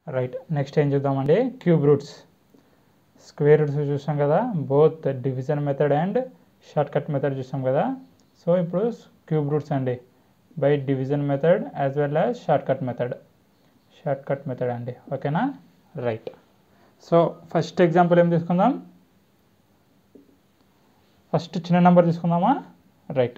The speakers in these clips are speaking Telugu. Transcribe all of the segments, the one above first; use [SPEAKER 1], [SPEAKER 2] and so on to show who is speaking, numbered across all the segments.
[SPEAKER 1] రైట్ నెక్స్ట్ ఏం చూద్దామండి క్యూబ్ రూట్స్ స్క్వేర్ రూట్స్ చూసాం కదా both division method and short cut method చూసాం కదా సో ఇప్పుడు క్యూబ్ రూట్స్ అండి by division method as well as short cut method short cut method అండి ఓకేనా రైట్ సో ఫస్ట్ ఎగ్జాంపుల్ ఏం తీసుకుందాం ఫస్ట్ చిన్న నెంబర్ తీసుకుందామా right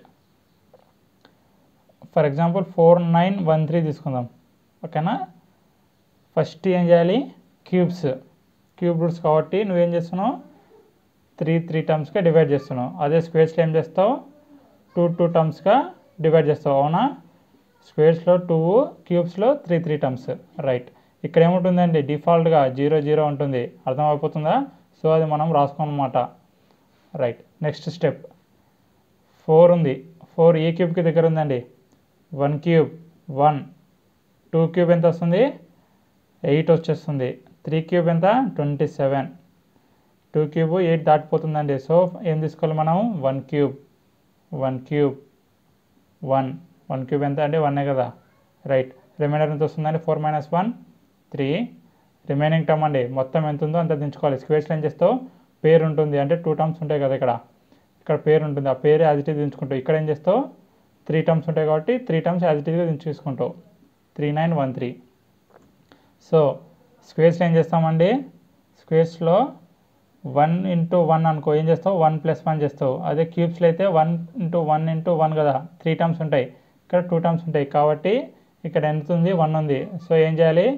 [SPEAKER 1] for example four nine one three తీసుకుందాం ఓకేనా ఫస్ట్ ఏం చేయాలి క్యూబ్స్ క్యూబ్ రూట్స్ కాబట్టి నువ్వేం చేస్తున్నావు త్రీ త్రీ టర్మ్స్గా డివైడ్ చేస్తున్నావు అదే స్క్వేర్స్లో ఏం చేస్తావు టూ టూ టర్మ్స్గా డివైడ్ చేస్తావు అవునా స్క్వేర్స్లో టూ క్యూబ్స్లో త్రీ త్రీ టర్మ్స్ రైట్ ఇక్కడ ఏముంటుందండి డిఫాల్ట్గా జీరో జీరో ఉంటుంది అర్థమైపోతుందా సో అది మనం రాసుకోనమాట రైట్ నెక్స్ట్ స్టెప్ ఫోర్ ఉంది ఫోర్ ఏ క్యూబ్కి దగ్గర ఉందండి one cube one two cube ఎంత వస్తుంది ఎయిట్ వచ్చేస్తుంది త్రీ క్యూబ్ ఎంత twenty seven two cube eight దాటిపోతుందండి సో ఏం తీసుకోవాలి మనం one cube one cube one one cube ఎంత అంటే వన్నే కదా రైట్ రిమైండర్ ఎంత వస్తుందండి four minus one three remaining term అండి మొత్తం ఎంత ఉందో అంత దించుకోవాలి స్క్వేర్స్లో ఏం చేస్తావు పేరు ఉంటుంది అంటే టూ టర్మ్స్ ఉంటాయి కదా ఇక్కడ ఇక్కడ పేరు ఉంటుంది ఆ పేరు యాజ్ ఇట్ ఈజ్ దించుకుంటావు ఇక్కడ ఏం చేస్తావు త్రీ టర్మ్స్ ఉంటాయి కాబట్టి త్రీ టర్మ్స్ యాజ్ ఇట్ ఈజ్గా దించుకుంటావు three nine one three so స్క్వేర్స్లో ఏం చేస్తామండి స్క్వేర్స్లో వన్ ఇంటూ వన్ అనుకో ఏం చేస్తావు వన్ ప్లస్ వన్ చేస్తావు అదే క్యూబ్స్లో అయితే one into one into one కదా త్రీ టర్మ్స్ ఉంటాయి ఇక్కడ టూ టర్మ్స్ ఉంటాయి కాబట్టి ఇక్కడ ఎంత ఉంది వన్ ఉంది సో ఏం చేయాలి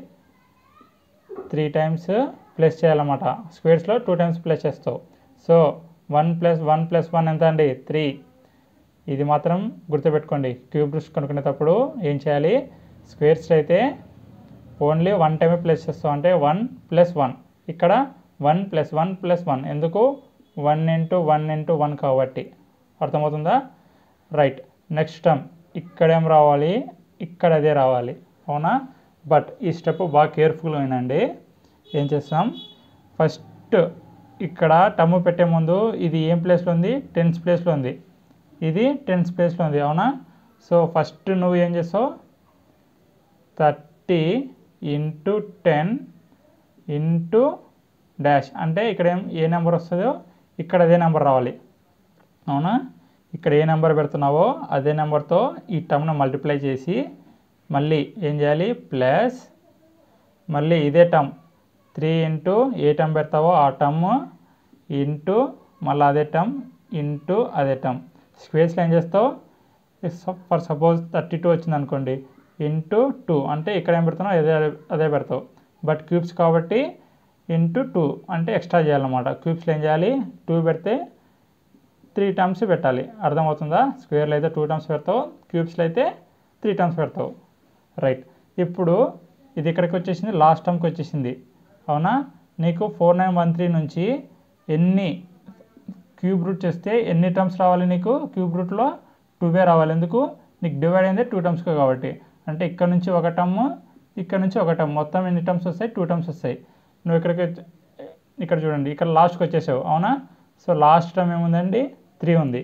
[SPEAKER 1] త్రీ టైమ్స్ ప్లస్ చేయాలన్నమాట స్క్వేర్స్లో టూ టైమ్స్ ప్లస్ చేస్తావు so one plus one plus one ఎంత అండి త్రీ ఇది మాత్రం గుర్తుపెట్టుకోండి క్యూబ్ రూట్స్ కనుక్కునేటప్పుడు ఏం చేయాలి స్క్వేర్స్లో అయితే ఓన్లీ వన్ టైమే ప్లస్ చేస్తాం అంటే వన్ ప్లస్ వన్ ఇక్కడ one plus one plus one ఎందుకు one into one into one కాబట్టి అర్థమవుతుందా రైట్ నెక్స్ట్ టర్మ్ ఇక్కడేం రావాలి ఇక్కడ అదే రావాలి అవునా బట్ ఈ స్టెప్ బాగా కేర్ఫుల్గా వినండి ఏం చేస్తాం ఫస్ట్ ఇక్కడ టర్మ్ పెట్టే ముందు ఇది ఏం ప్లేస్లో ఉంది టెన్స్ ప్లేస్లో ఉంది ఇది టెన్స్ ప్లేస్లో ఉంది అవునా సో ఫస్ట్ నువ్వు ఏం చేస్తావు thirty into ten into dash అంటే ఇక్కడ ఏం ఏ నెంబర్ వస్తుందో ఇక్కడ అదే నెంబర్ రావాలి అవునా ఇక్కడ ఏ నెంబర్ పెడుతున్నావో అదే నెంబర్తో ఈ టర్మ్ను మల్టిప్లై చేసి మళ్ళీ ఏం చేయాలి ప్లస్ మళ్ళీ ఇదే టర్మ్ త్రీ ఇంటూ ఏ టర్మ్ పెడతావో ఆ టర్మ్ ఇంటూ మళ్ళీ అదే టర్మ్ ఇంటూ అదే టర్మ్ స్క్వేర్స్లో ఏం చేస్తావు ఫర్ సపోజ్ థర్టీ టూ వచ్చింది అనుకోండి ఇంటూ టూ అంటే ఇక్కడ ఏం పెడుతున్నావు అదే అదే పెడతావు బట్ క్యూబ్స్ కాబట్టి ఇంటూ టూ అంటే ఎక్స్ట్రా చేయాలన్నమాట క్యూబ్స్లో ఏం చేయాలి టూ పెడితే త్రీ టర్మ్స్ పెట్టాలి అర్థమవుతుందా స్క్వేర్లో అయితే టూ టర్మ్స్ పెడతావు క్యూబ్స్లో అయితే త్రీ టర్మ్స్ పెడతావు రైట్ ఇప్పుడు ఇది ఇక్కడికి వచ్చేసింది లాస్ట్ టర్మ్కి వచ్చేసింది అవునా నీకు ఫోర్ నైన్ వన్ త్రీ నుంచి ఎన్ని క్యూబ్ రూట్ చేస్తే ఎన్ని టర్మ్స్ రావాలి నీకు క్యూబ్ రూట్లో టూవే రావాలి ఎందుకు నీకు డివైడ్ అయింది టూ టర్మ్స్గా కాబట్టి అంటే ఇక్కడ నుంచి ఒక టర్మ్ ఇక్కడ నుంచి ఒక టర్మ్ మొత్తం ఎన్ని టర్మ్స్ వస్తాయి టూ టర్మ్స్ వస్తాయి నువ్వు ఇక్కడికి ఇక్కడ చూడండి ఇక్కడ లాస్ట్కి వచ్చేసావు అవునా సో లాస్ట్ టర్మ్ ఏముందండి త్రీ ఉంది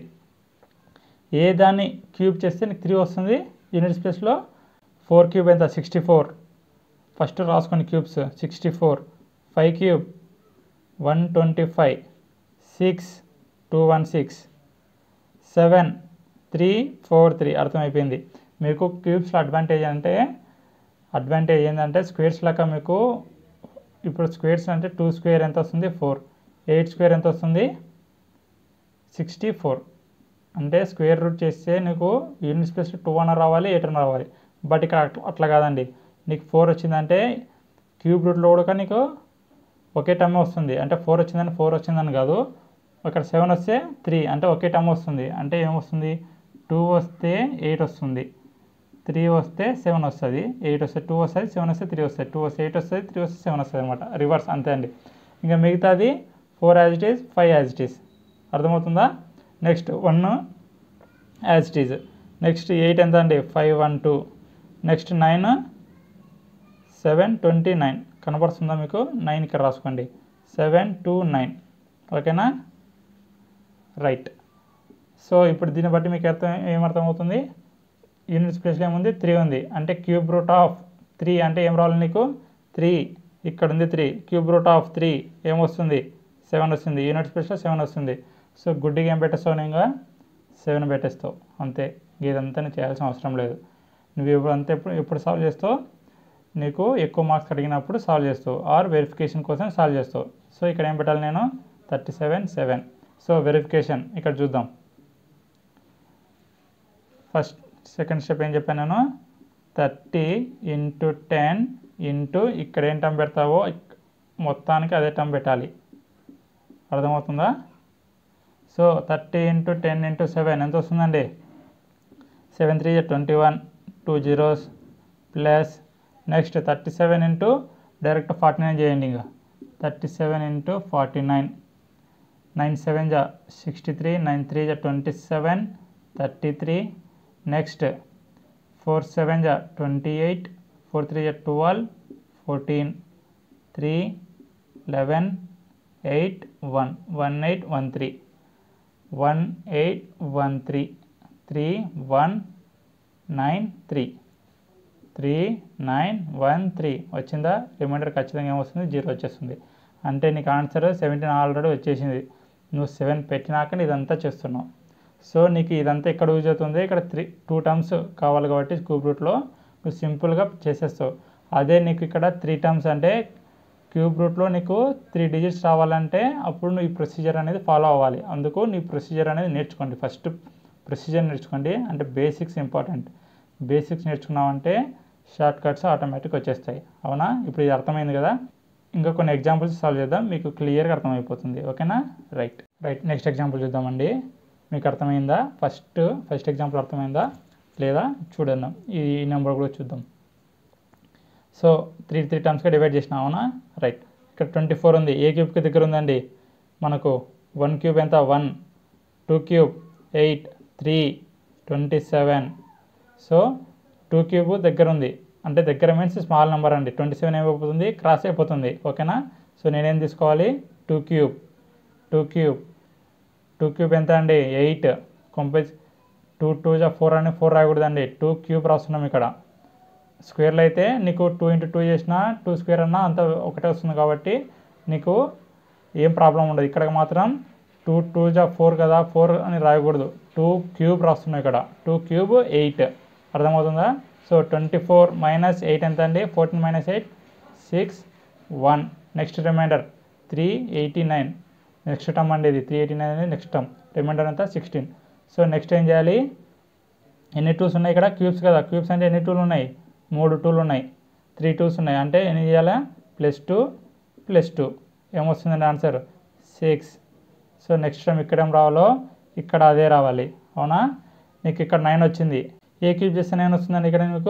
[SPEAKER 1] ఏ దాన్ని క్యూబ్ చేస్తే నీకు త్రీ వస్తుంది యూనిట్ ప్లేస్లో ఫోర్ క్యూబ్ ఎంత సిక్స్టీ ఫోర్ ఫస్ట్ రాసుకోండి cubes sixty four five cube one twenty five six two one six seven three four three అర్థమైపోయింది మీకు క్యూబ్స్లో అడ్వాంటేజ్ అంటే అడ్వాంటేజ్ ఏంటంటే స్క్వేర్స్ లెక్క మీకు ఇప్పుడు స్క్వేర్స్ అంటే టూ స్క్వేర్ ఎంత వస్తుంది ఫోర్ ఎయిట్ స్క్వేర్ ఎంత వస్తుంది సిక్స్టీ ఫోర్ అంటే స్క్వేర్ రూట్ చేస్తే నీకు యూనిట్ స్పేస్ టూ అన్న రావాలి ఎయిట్ అన్న రావాలి బట్ ఇక్కడ అట్లా అట్లా కాదండి నీకు ఫోర్ వచ్చిందంటే క్యూబ్ రూట్లో కూడా నీకు ఒకే టర్మ్ వస్తుంది అంటే ఫోర్ వచ్చిందని ఫోర్ వచ్చిందని కాదు ఇక్కడ సెవెన్ వస్తే త్రీ అంటే ఒకే టర్మ్ వస్తుంది అంటే ఏమొస్తుంది టూ వస్తే ఎయిట్ వస్తుంది త్రీ వస్తే సెవెన్ వస్తుంది ఎయిట్ వస్తే టూ వస్తుంది సెవెన్ వస్తే త్రీ వస్తుంది టూ వస్తే ఎయిట్ వస్తుంది త్రీ వస్తే సెవెన్ వస్తుంది అనమాట రివర్స్ అంతే అండి ఇంకా మిగతాది four as it is five as it is అర్థమవుతుందా next one as it is next eight ఎంత అండి five one two next nine seven twenty nine కనపడుతుందా మీకు నైన్ ఇక్కడ రాసుకోండి సెవెన్ టూ నైన్ ఓకేనా రైట్ సో ఇప్పుడు దీన్ని బట్టి మీకు అర్థం ఏమర్థమవుతుంది యూనిట్స్ ప్లేస్లో ఏముంది త్రీ ఉంది అంటే క్యూబ్ రూట్ ఆఫ్ త్రీ అంటే ఏం రావాలి నీకు త్రీ ఇక్కడ ఉంది three cube root of three ఏమొస్తుంది సెవెన్ వస్తుంది యూనిట్ ప్లేస్లో సెవెన్ వస్తుంది సో గుడ్డిగా ఏం పెట్టేస్తావు నేను ఇంకా సెవెన్ పెట్టేస్తావు అంతే ఇదంతా నువ్వు చేయాల్సిన అవసరం లేదు నువ్వు ఇప్పుడు అంతే ఎప్పుడు ఎప్పుడు సాల్వ్ చేస్తావు నీకు ఎక్కువ మార్క్స్ అడిగినప్పుడు సాల్వ్ చేస్తావు ఆర్ వెరిఫికేషన్ కోసం సాల్వ్ చేస్తావు సో ఇక్కడ ఏం పెట్టాలి నేను thirty seven seven so verification ఇక్కడ చూద్దాం ఫస్ట్ సెకండ్ స్టెప్ ఏం చెప్పాను నేను థర్టీ ఇంటూ టెన్ ఇంటూ ఇక్కడ ఏం టర్మ్ పెడతావో ఇక్- మొత్తానికి అదే టర్మ్ పెట్టాలి అర్థమవుతుందా so thirty into ten into seven ఎంత వస్తుందండి seven three twenty one two zeros plus next thirty seven into direct forty nine చేయండి ఇంకా thirty seven into forty nine nine seven జా సిక్స్టీ త్రీ నైన్ త్రీ జా twenty seven thirty three next four seven జా ట్వంటీ ఎయిట్ ఫోర్ త్రీ జా twelve fourteen three eleven eight one one eight one three one eight one three three one nine three three nine one three వచ్చిందా రిమైండర్ ఖచ్చితంగా ఏమొస్తుంది జీరో వచ్చేస్తుంది అంటే నీకు ఆన్సర్ సెవెంటీన్ ఆల్రెడీ వచ్చేసింది నువ్వు సెవెన్ పెట్టినాక ఇదంతా చేస్తున్నావు సో నీకు ఇదంతా ఇక్కడ యూజ్ అవుతుంది ఇక్కడ త్రీ టూ టర్మ్స్ కావాలి కాబట్టి క్యూబ్ రూట్లో నువ్వు సింపుల్గా చేసేస్తావు అదే నీకు ఇక్కడ త్రీ టర్మ్స్ అంటే క్యూబ్ రూట్లో నీకు త్రీ డిజిట్స్ రావాలంటే అప్పుడు నువ్వు ఈ ప్రొసీజర్ అనేది ఫాలో అవ్వాలి అందుకు నీ ప్రొసీజర్ అనేది నేర్చుకోండి ఫస్ట్ ప్రొసీజర్ నేర్చుకోండి అంటే బేసిక్స్ ఇంపార్టెంట్ బేసిక్స్ నేర్చుకున్నామంటే షార్ట్ కట్స్ ఆటోమేటిక్ వచ్చేస్తాయి అవునా ఇప్పుడు ఇది అర్థమైంది కదా ఇంకా కొన్ని ఎగ్జాంపుల్స్ సాల్వ్ చేద్దాం మీకు క్లియర్గా అర్థమైపోతుంది ఓకేనా రైట్ రైట్ నెక్స్ట్ ఎగ్జాంపుల్ చూద్దామండి మీకు అర్థమైందా ఫస్ట్ ఫస్ట్ ఎగ్జాంపుల్ అర్థమైందా లేదా చూడండి ఈ నెంబర్ కూడా చూద్దాం సో త్రీ త్రీ టర్మ్స్గా డివైడ్ చేసిన అవునా రైట్ ఇక్కడ ట్వంటీ ఫోర్ ఉంది ఏ క్యూబ్కి దగ్గర ఉందండి మనకు వన్ క్యూబ్ ఎంత one two cube eight three twenty seven so two cube దగ్గర ఉంది అంటే దగ్గర మీన్స్ స్మాల్ నెంబర్ అండి ట్వంటీ సెవెన్ ఏమైపోతుంది క్రాస్ అయిపోతుంది ఓకేనా సో నేనేం తీసుకోవాలి two cube two cube two cube ఎంత అండి ఎయిట్ కొంపేజ్ టూ టూ జా ఫోర్ అని ఫోర్ రాయకూడదండి టూ క్యూబ్ రాస్తున్నాం ఇక్కడ స్క్వేర్లో అయితే నీకు టూ ఇంటూ టూ చేసినా టూ స్క్వేర్ అన్నా అంత ఒకటే వస్తుంది కాబట్టి నీకు ఏం ప్రాబ్లం ఉండదు ఇక్కడ మాత్రం టూ టూ జా ఫోర్ కదా ఫోర్ అని రాయకూడదు టూ క్యూబ్ రాస్తున్నాం ఇక్కడ టూ క్యూబ్ ఎయిట్ అర్థమవుతుందా so twenty four minus eight ఎంత అండి fourteen minus eight six one next reminder three eighty nine next term అండి ఇది త్రీ ఎయిటీ నైన్ అనేది నెక్స్ట్ టర్మ్ రిమైండర్ అంతా సిక్స్టీన్ సో నెక్స్ట్ ఏం చేయాలి ఎన్ని టూస్ ఉన్నాయి ఇక్కడ క్యూబ్స్ కదా క్యూబ్స్ అంటే ఎన్ని టూలు ఉన్నాయి మూడు టూలు ఉన్నాయి త్రీ టూస్ ఉన్నాయి అంటే ఎన్ని చేయాలా ప్లస్ టూ ప్లస్ టూ ఏమొస్తుందండి answer six so next time ఇక్కడ ఏం రావాలో ఇక్కడ అదే రావాలి అవునా నీకు ఇక్కడ నైన్ వచ్చింది ఏ క్యూబ్ చేస్తే నైన్ వస్తుందండి ఇక్కడ మీకు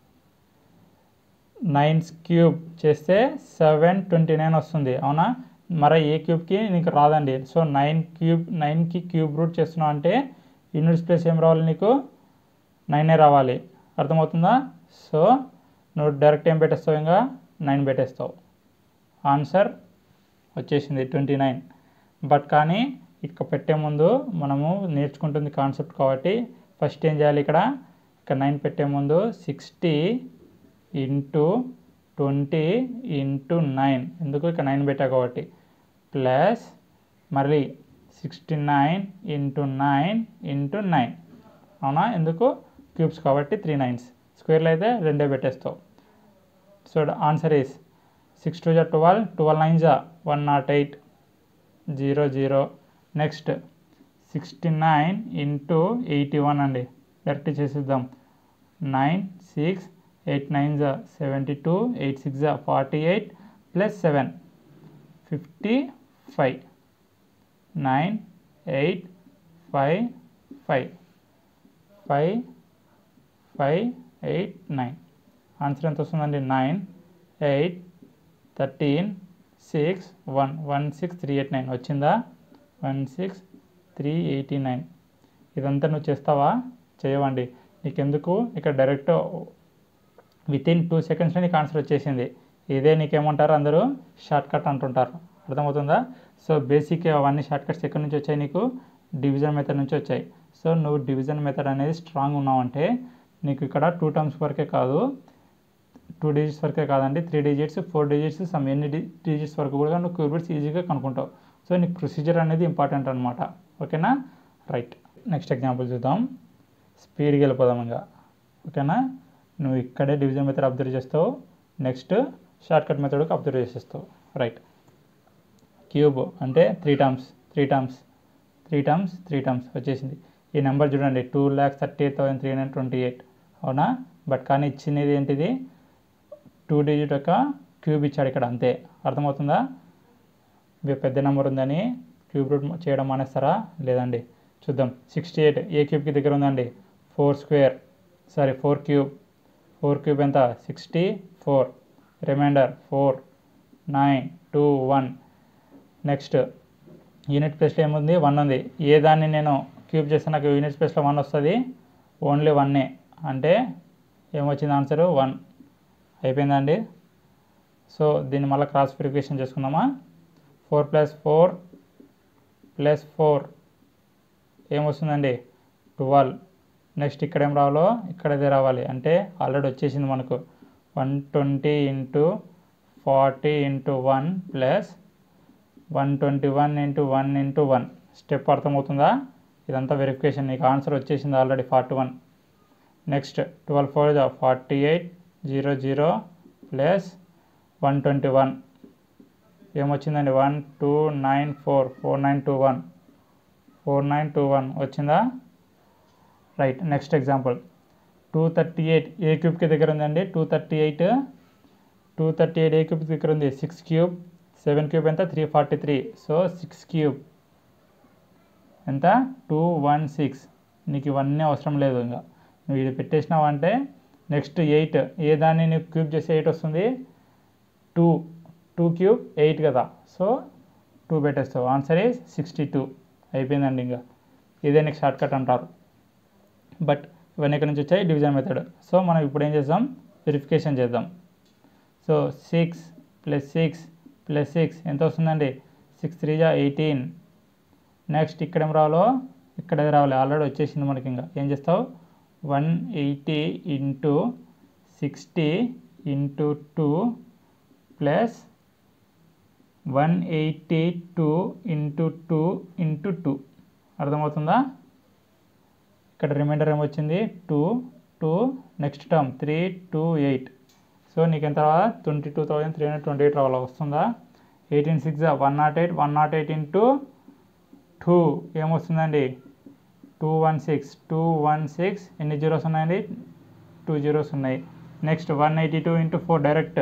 [SPEAKER 1] నైన్స్ క్యూబ్ చేస్తే సెవెన్ ట్వంటీ నైన్ వస్తుంది అవునా మరి ఏ క్యూబ్కి నీకు రాదండి సో నైన్ క్యూబ్ నైన్కి క్యూబ్ రూట్ చేస్తున్నావు అంటే యూనిట్స్ ప్లేస్ ఏం రావాలి నీకు నైనే రావాలి అర్థమవుతుందా సో నువ్వు డైరెక్ట్ ఏం పెట్టేస్తావు ఇంకా నైన్ పెట్టేస్తావు ఆన్సర్ వచ్చేసింది ట్వంటీ నైన్ బట్ కానీ ఇక్కడ పెట్టే ముందు మనము నేర్చుకుంటుంది కాన్సెప్ట్ కాబట్టి ఫస్ట్ ఏం చేయాలి ఇక్కడ ఇక్కడ నైన్ పెట్టే ముందు sixty into twenty into nine ఎందుకు ఇక్కడ నైన్ పెట్టా కాబట్టి ప్లస్ మళ్ళీ sixty nine into nine into nine అవునా ఎందుకు క్యూబ్స్ కాబట్టి త్రీ నైన్స్ స్క్వేర్లో అయితే రెండే పెట్టేస్తావు so answer is six two జా ట్వెల్వ్ ట్వెల్వ్ నైన్ జా one not eight zero zero next sixty nine into eighty one అండి డైరెక్ట్ చేసిద్దాం నైన్ సిక్స్ ఎయిట్ నైన్ జా సెవెంటీ టూ ఎయిట్ సిక్స్ జా forty eight plus seven fifty five nine eight five five five five eight nine answer ఎంత వస్తుందండి nine eight thirteen six one one six three eight nine వచ్చిందా one six three eighty nine ఇదంతా నువ్వు చేస్తావా చేయవండి నీకెందుకు ఇక్కడ డైరెక్ట్ విత్ ఇన్ టూ సెకండ్స్లో నీకు ఆన్సర్ వచ్చేసింది ఇదే నీకేమంటారు అందరూ షార్ట్ కట్ అంటుంటారు అర్థమవుతుందా సో బేసిక్ అవన్నీ షార్ట్ కట్స్ ఎక్కడి నుంచి వచ్చాయి నీకు డివిజన్ మెథడ్ నుంచి వచ్చాయి సో నువ్వు డివిజన్ మెథడ్ అనేది స్ట్రాంగ్ ఉన్నావంటే నీకు ఇక్కడ టూ టర్మ్స్ వరకే కాదు టూ డిజిట్స్ వరకే కాదండి three digits four digits some ఎన్ని డిజిట్స్ వరకు కూడా నువ్వు క్యూబ్ రూట్స్ ఈజీగా కనుక్కుంటావు సో నీకు ప్రొసీజర్ అనేది ఇంపార్టెంట్ అనమాట ఓకేనా రైట్ నెక్స్ట్ ఎగ్జాంపుల్ చూద్దాం స్పీడ్కి వెళ్ళిపోదాం ఇంకా ఓకేనా నువ్వు ఇక్కడే డివిజన్ మెథడ్ అబ్జర్వ్ చేస్తావు నెక్స్ట్ షార్ట్ కట్ మెథడ్కి అబ్జర్వ్ చేసేస్తావు రైట్ క్యూబ్ అంటే three terms three terms three terms three terms వచ్చేసింది ఈ నెంబర్ చూడండి two lakhs thirty eight thousand three hundred twenty eight అవునా బట్ కానీ ఇచ్చినది ఏంటిది టూ డిజిట్ యొక్క క్యూబ్ ఇచ్చాడు ఇక్కడ అంతే అర్థమవుతుందా ఇవి పెద్ద నెంబర్ ఉందని క్యూబ్ రూట్ చేయడం మానేస్తారా లేదండి చూద్దాం సిక్స్టీ ఎయిట్ ఏ క్యూబ్కి దగ్గర ఉందండి four square sorry four cube four cube ఎంత sixty four reminder four nine two one next unit ప్లేస్లో ఏముంది వన్ ఉంది ఏ దాన్ని నేను క్యూబ్ చేస్తే నాకు యూనిట్ ప్లేస్లో వన్ వస్తుంది ఓన్లీ వన్నే అంటే ఏమొచ్చింది ఆన్సర్ వన్ అయిపోయిందండి సో దీన్ని మళ్ళీ క్రాస్ వెరిఫికేషన్ చేసుకుందామా four plus four plus four ఏమొస్తుందండి ట్వెల్వ్ నెక్స్ట్ ఇక్కడ ఏం రావాలో ఇక్కడ ఇదే రావాలి అంటే ఆల్రెడీ వచ్చేసింది మనకు one twenty into forty into one plus one twenty one into one into one step అర్థమవుతుందా ఇదంతా వెరిఫికేషన్ నీకు ఆన్సర్ వచ్చేసింది already forty one next twelve four forty eight zero zero plus one twenty one ఏమొచ్చిందండి one two nine four four nine two one four nine two one వచ్చిందా right next example two thirty eight ఏ క్యూబ్కి దగ్గర ఉందండి two thirty eight two thirty eight ఏ క్యూబ్ దగ్గర ఉంది సిక్స్ క్యూబ్ సెవెన్ క్యూబ్ ఎంత three forty three so six cube ఎంత టూ వన్ సిక్స్ నీకు ఇవన్నీ అవసరం లేదు ఇంకా నువ్వు ఇది పెట్టేసినావు అంటే నెక్స్ట్ ఎయిట్ ఏ దాన్ని నీకు క్యూబ్ చేస్తే ఎయిట్ వస్తుంది టూ టూ క్యూబ్ ఎయిట్ కదా సో టూ పెట్టేస్తావు ఆన్సర్ ఈజ్ సిక్స్టీ టూ అయిపోయిందండి ఇంకా ఇదే నీకు షార్ట్ కట్ అంటారు బట్ ఇవన్నీ ఇక్కడ నుంచి వచ్చాయి డివిజన్ మెథడ్ సో మనం ఇప్పుడు ఏం చేద్దాం వెరిఫికేషన్ చేద్దాం so six plus six plus six ఎంత వస్తుందండి సిక్స్ త్రీ జా ఎయిటీన్ నెక్స్ట్ ఇక్కడ ఏం రావాలో ఇక్కడ రావాలి ఆల్రెడీ వచ్చేసింది మనకి ఇంకా ఏం చేస్తావు one eighty into sixty into two plus one eighty two into two into two అర్థమవుతుందా ఇక్కడ రిమైండర్ ఏమొచ్చింది two two next term three two eight so నీకు ఎంత రావాలి twenty two thousand three hundred twenty eight రావాలా వస్తుందా eighteen six one not eight one not eight into two ఏమొస్తుందండి two one six two one six ఎన్ని జీరోస్ ఉన్నాయండి టూ జీరోస్ ఉన్నాయి next one eighty two into four direct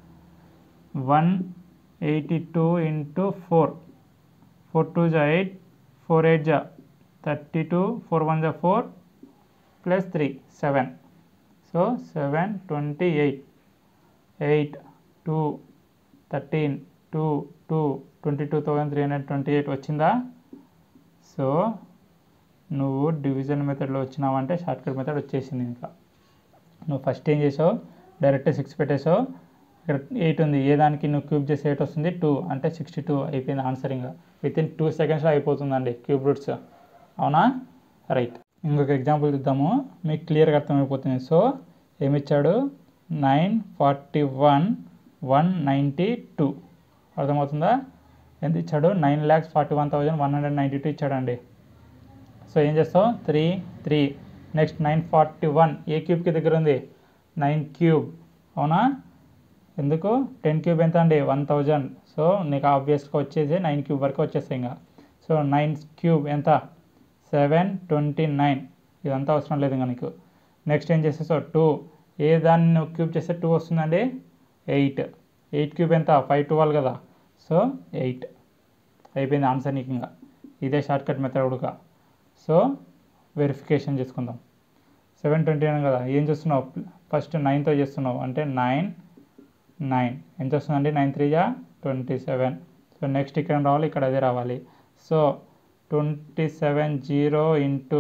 [SPEAKER 1] one eighty two into four four two జా ఎయిట్ ఫోర్ ఎయిట్ జా థర్టీ టూ ఫోర్ వన్ జా four plus three seven so seven twenty eight eight two thirteen two two twenty two thousand three hundred twenty eight వచ్చిందా సో నువ్వు డివిజన్ మెథడ్లో వచ్చినావంటే షార్ట్ కట్ మెథడ్ వచ్చేసింది ఇంకా నువ్వు ఫస్ట్ ఏం చేసావు డైరెక్ట్ సిక్స్ పెట్టేసావు ఇక్కడ ఎయిట్ ఉంది ఏ దానికి నువ్వు క్యూబ్ చేసి ఎయిట్ వస్తుంది టూ అంటే సిక్స్టీ టూ అయిపోయింది ఆన్సర్ ఇంకా విత్ ఇన్ టూ సెకండ్స్లో అయిపోతుందండి క్యూబ్ రూట్స్ అవునా రైట్ ఇంకొక ఎగ్జాంపుల్ చూద్దాము మీకు క్లియర్గా అర్థమైపోతుంది సో ఏమిచ్చాడు nine forty one one ninety two అర్థమవుతుందా ఎంత ఇచ్చాడు nine lakhs forty one thousand one hundred ninety two ఇచ్చాడండి సో ఏం చేస్తావు three three next nine forty one ఏ క్యూబ్కి దగ్గర ఉంది నైన్ క్యూబ్ అవునా ఎందుకు టెన్ క్యూబ్ ఎంత అండి వన్ థౌజండ్ సో నీకు ఆబ్వియస్గా వచ్చేసి నైన్ క్యూబ్ వరకు వచ్చేస్తాయి ఇంకా సో నైన్ క్యూబ్ ఎంత సెవెన్ ట్వంటీ నైన్ ఇదంతా అవసరం లేదు ఇంకా నీకు నెక్స్ట్ ఏం చేసేసావు టూ ఏ దాన్ని నువ్వు క్యూబ్ చేస్తే టూ వస్తుందండి ఎయిట్ ఎయిట్ క్యూబ్ ఎంత ఫైవ్ ట్వెల్వ్ కదా సో ఎయిట్ అయిపోయింది ఆన్సర్ నీకు ఇంకా ఇదే షార్ట్ కట్ మెథడ్ కూడా సో వెరిఫికేషన్ చేసుకుందాం సెవెన్ ట్వంటీ నైన్ కదా ఏం చేస్తున్నావు ఫస్ట్ నైన్తో చేస్తున్నావు అంటే నైన్ నైన్ ఎంత వస్తుందండి నైన్ త్రీ జా ట్వంటీ సెవెన్ సో నెక్స్ట్ ఇక్కడ ఏం రావాలి ఇక్కడ అదే రావాలి so twenty seven zero into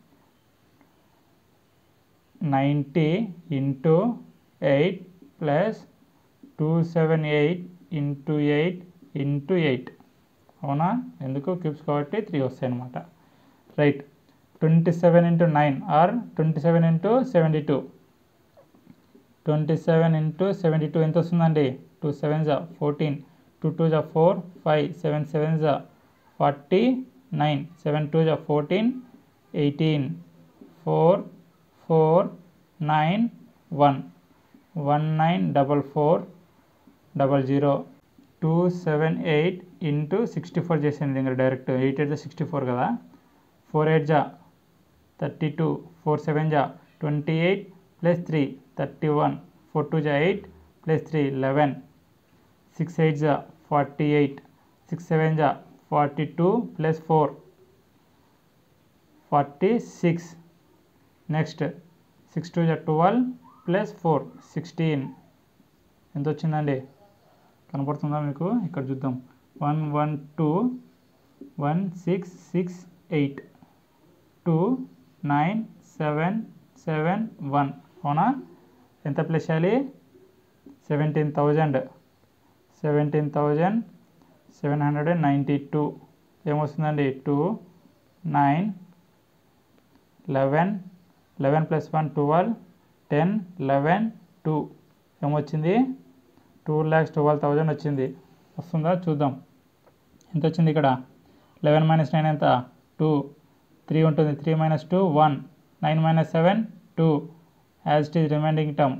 [SPEAKER 1] ninety into eight plus two seven eight into eight into eight అవునా ఎందుకు క్యూబ్స్ కాబట్టి త్రీ వస్తాయి అనమాట right twenty seven into nine or twenty seven into seventy two twenty seven into seventy two ఎంత వస్తుందండి టూ సెవెన్ జా ఫోర్టీన్ టూ టూ జా ఫోర్ ఫైవ్ సెవెన్ సెవెన్ జా ఫార్టీ నైన్ సెవెన్ టూ జా fourteen eighteen four four nine one one nine double four double zero two seven eight into sixty four చేసింది ఇంకా డైరెక్ట్ ఎయిట్ ఎయిట్ జా సిక్స్టీ ఫోర్ కదా ఫోర్ ఎయిట్ జా థర్టీ టూ ఫోర్ సెవెన్ జా twenty eight plus three thirty one four two జా eight plus three eleven six eight జా ఫార్టీ ఎయిట్ సిక్స్ సెవెన్ జా forty two plus four forty six next six two జా ట్వెల్వ్ ప్లస్ ఫోర్ సిక్స్టీన్ ఎంత వచ్చిందండి కనపడుతుందా మీకు ఇక్కడ చూద్దాం one one two one six six eight two nine seven seven one అవునా ఎంత ప్లస్ చేయాలి seventeen thousand seventeen thousand seven hundred and ninety two ఏమొస్తుందండి two nine eleven eleven plus one twelve ten eleven two ఏమొచ్చింది టూ ల్యాక్స్ ట్వెల్వ్ థౌజండ్ వచ్చింది వస్తుందా చూద్దాం ఎంత వచ్చింది ఇక్కడ లెవెన్ మైనస్ నైన్ ఎంత టూ త్రీ ఉంటుంది three minus two one nine minus seven two as it is reminding term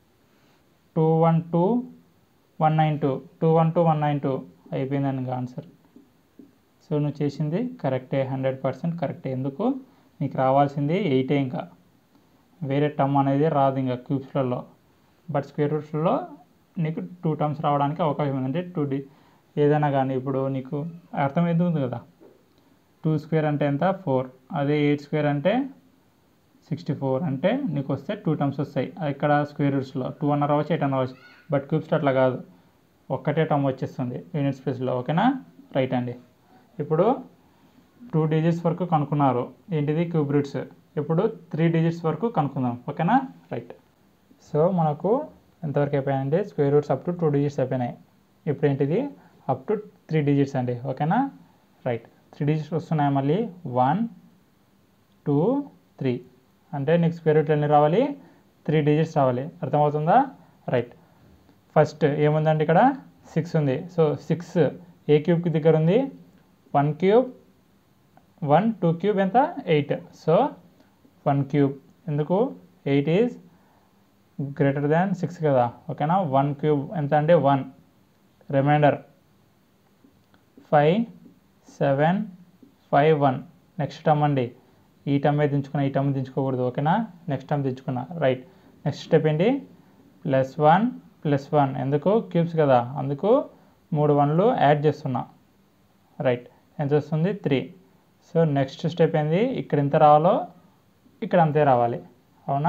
[SPEAKER 1] two one two one nine two two one two one nine two అయిపోయిందండి ఇంకా ఆన్సర్ సో నువ్వు చేసింది కరెక్టే హండ్రెడ్ పర్సెంట్ కరెక్టే ఎందుకు నీకు రావాల్సింది ఎయిటే ఇంకా వేరే టర్మ్ అనేది రాదు ఇంకా క్యూబ్స్లలో బట్ స్క్వేర్ రూట్స్లో నీకు టూ టర్మ్స్ రావడానికి అవకాశం ఉంది అంటే టూ డి ఏదైనా కానీ ఇప్పుడు నీకు అర్థమవుతుంది కదా టూ స్క్వేర్ అంటే ఎంత ఫోర్ అదే ఎయిట్ స్క్వేర్ అంటే సిక్స్టీ ఫోర్ అంటే నీకు వస్తే టూ టర్మ్స్ వస్తాయి అది ఇక్కడ స్క్వేర్ రూట్స్లో టూ అన్న రావచ్చు ఎయిట్ అన్న రావచ్చు బట్ క్యూబ్స్ అట్లా కాదు ఒక్కటే టర్మ్ వచ్చేస్తుంది యూనిట్ స్పేస్లో ఓకేనా రైట్ అండి ఇప్పుడు టూ డిజిట్స్ వరకు కనుక్కున్నారు ఏంటిది క్యూబ్ రూట్స్ ఇప్పుడు త్రీ డిజిట్స్ వరకు కనుక్కుందాం ఓకేనా రైట్ సో మనకు ఎంతవరకు అయిపోయాయండి square roots up to two digits అయిపోయినాయి ఇప్పుడు ఏంటిది అప్ టు త్రీ డిజిట్స్ అండి ఓకేనా రైట్ త్రీ డిజిట్స్ వస్తున్నాయి మళ్ళీ వన్ టూ త్రీ అంటే నీకు స్క్వేర్ రూట్ ఎన్ని రావాలి త్రీ డిజిట్స్ రావాలి అర్థమవుతుందా రైట్ ఫస్ట్ ఏముందండి ఇక్కడ సిక్స్ ఉంది సో సిక్స్ ఏ క్యూబ్కి దగ్గర ఉంది one cube one two cube ఎంత ఎయిట్ సో వన్ క్యూబ్ ఎందుకు eight is greater than six కదా ఓకేనా వన్ క్యూబ్ ఎంత అంటే one remainder five seven five one next term అండి ఈ టర్మ్ మీద దించుకున్నా ఈ టర్మ్ దించుకోకూడదు ఓకేనా నెక్స్ట్ టర్మ్ దించుకున్నా రైట్ నెక్స్ట్ స్టెప్ ఏంటి ప్లస్ వన్ ప్లస్ వన్ ఎందుకు క్యూబ్స్ కదా అందుకు మూడు వన్లు యాడ్ చేస్తున్నా రైట్ ఎంత వస్తుంది త్రీ సో నెక్స్ట్ స్టెప్ ఏంది ఇక్కడ ఎంత రావాలో ఇక్కడ అంతే రావాలి అవునా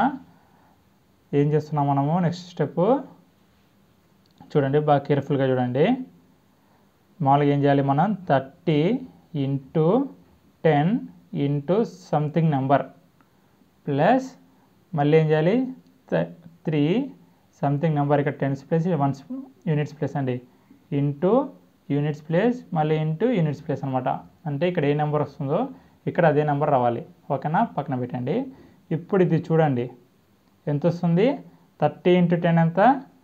[SPEAKER 1] ఏం చేస్తున్నాం మనము నెక్స్ట్ స్టెప్ చూడండి బాగా కేర్ఫుల్గా చూడండి మామూలుగా ఏం చేయాలి మనం thirty into ten into something number plus మళ్ళీ ఏం చేయాలి త్రీ సంథింగ్ నెంబర్ ఇక్కడ tens place ones units place అండి ఇంటూ యూనిట్స్ ప్లేస్ మళ్ళీ ఇంటూ యూనిట్స్ ప్లేస్ అనమాట అంటే ఇక్కడ ఏ నెంబర్ వస్తుందో ఇక్కడ అదే నెంబర్ రావాలి ఓకేనా పక్కన పెట్టండి ఇప్పుడు ఇది చూడండి ఎంత వస్తుంది థర్టీ ఇంటూ టెన్ ఎంత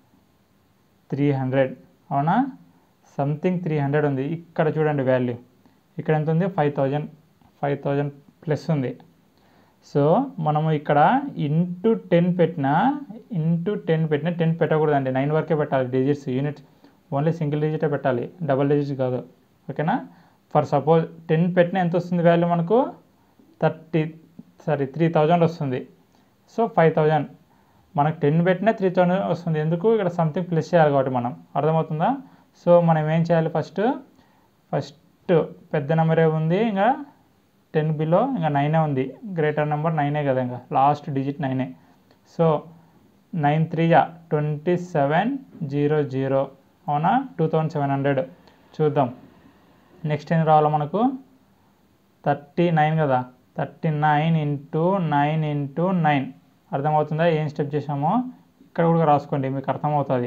[SPEAKER 1] త్రీ హండ్రెడ్ అవునా సంథింగ్ త్రీ హండ్రెడ్ ఉంది ఇక్కడ చూడండి వాల్యూ ఇక్కడ ఎంత ఉంది five thousand five thousand plus ఉంది సో మనము ఇక్కడ ఇంటూ టెన్ పెట్టినా ఇంటూ టెన్ పెట్టినా టెన్ పెట్టకూడదండి నైన్ వరకే పెట్టాలి డిజిట్స్ యూనిట్స్ ఓన్లీ సింగిల్ డిజిటే పెట్టాలి డబల్ డిజిట్స్ కాదు ఓకేనా ఫర్ సపోజ్ టెన్ పెట్టినా ఎంత వస్తుంది వాల్యూ మనకు థర్టీ సారీ త్రీ థౌజండ్ వస్తుంది సో ఫైవ్ థౌజండ్ మనకు టెన్ పెట్టినా త్రీ థౌజండ్ వస్తుంది ఎందుకు ఇక్కడ సంథింగ్ ప్లస్ చేయాలి కాబట్టి మనం అర్థమవుతుందా సో మనం ఏం చేయాలి ఫస్ట్ ఫస్ట్ పెద్ద నెంబరే ఉంది ఇంకా టెన్ బిలో ఇంకా నైనే ఉంది గ్రేటర్ నెంబర్ నైనే కదా ఇంకా లాస్ట్ డిజిట్ నైనే సో నైన్ త్రీ జా ట్వంటీ సెవెన్ జీరో జీరో అవునా టూ థౌజండ్ సెవెన్ హండ్రెడ్ చూద్దాం నెక్స్ట్ ఏం రావాలో మనకు థర్టీ నైన్ కదా thirty nine into nine into nine అర్థమవుతుందా ఏం స్టెప్ చేసామో ఇక్కడ కూడా రాసుకోండి మీకు అర్థమవుతుంది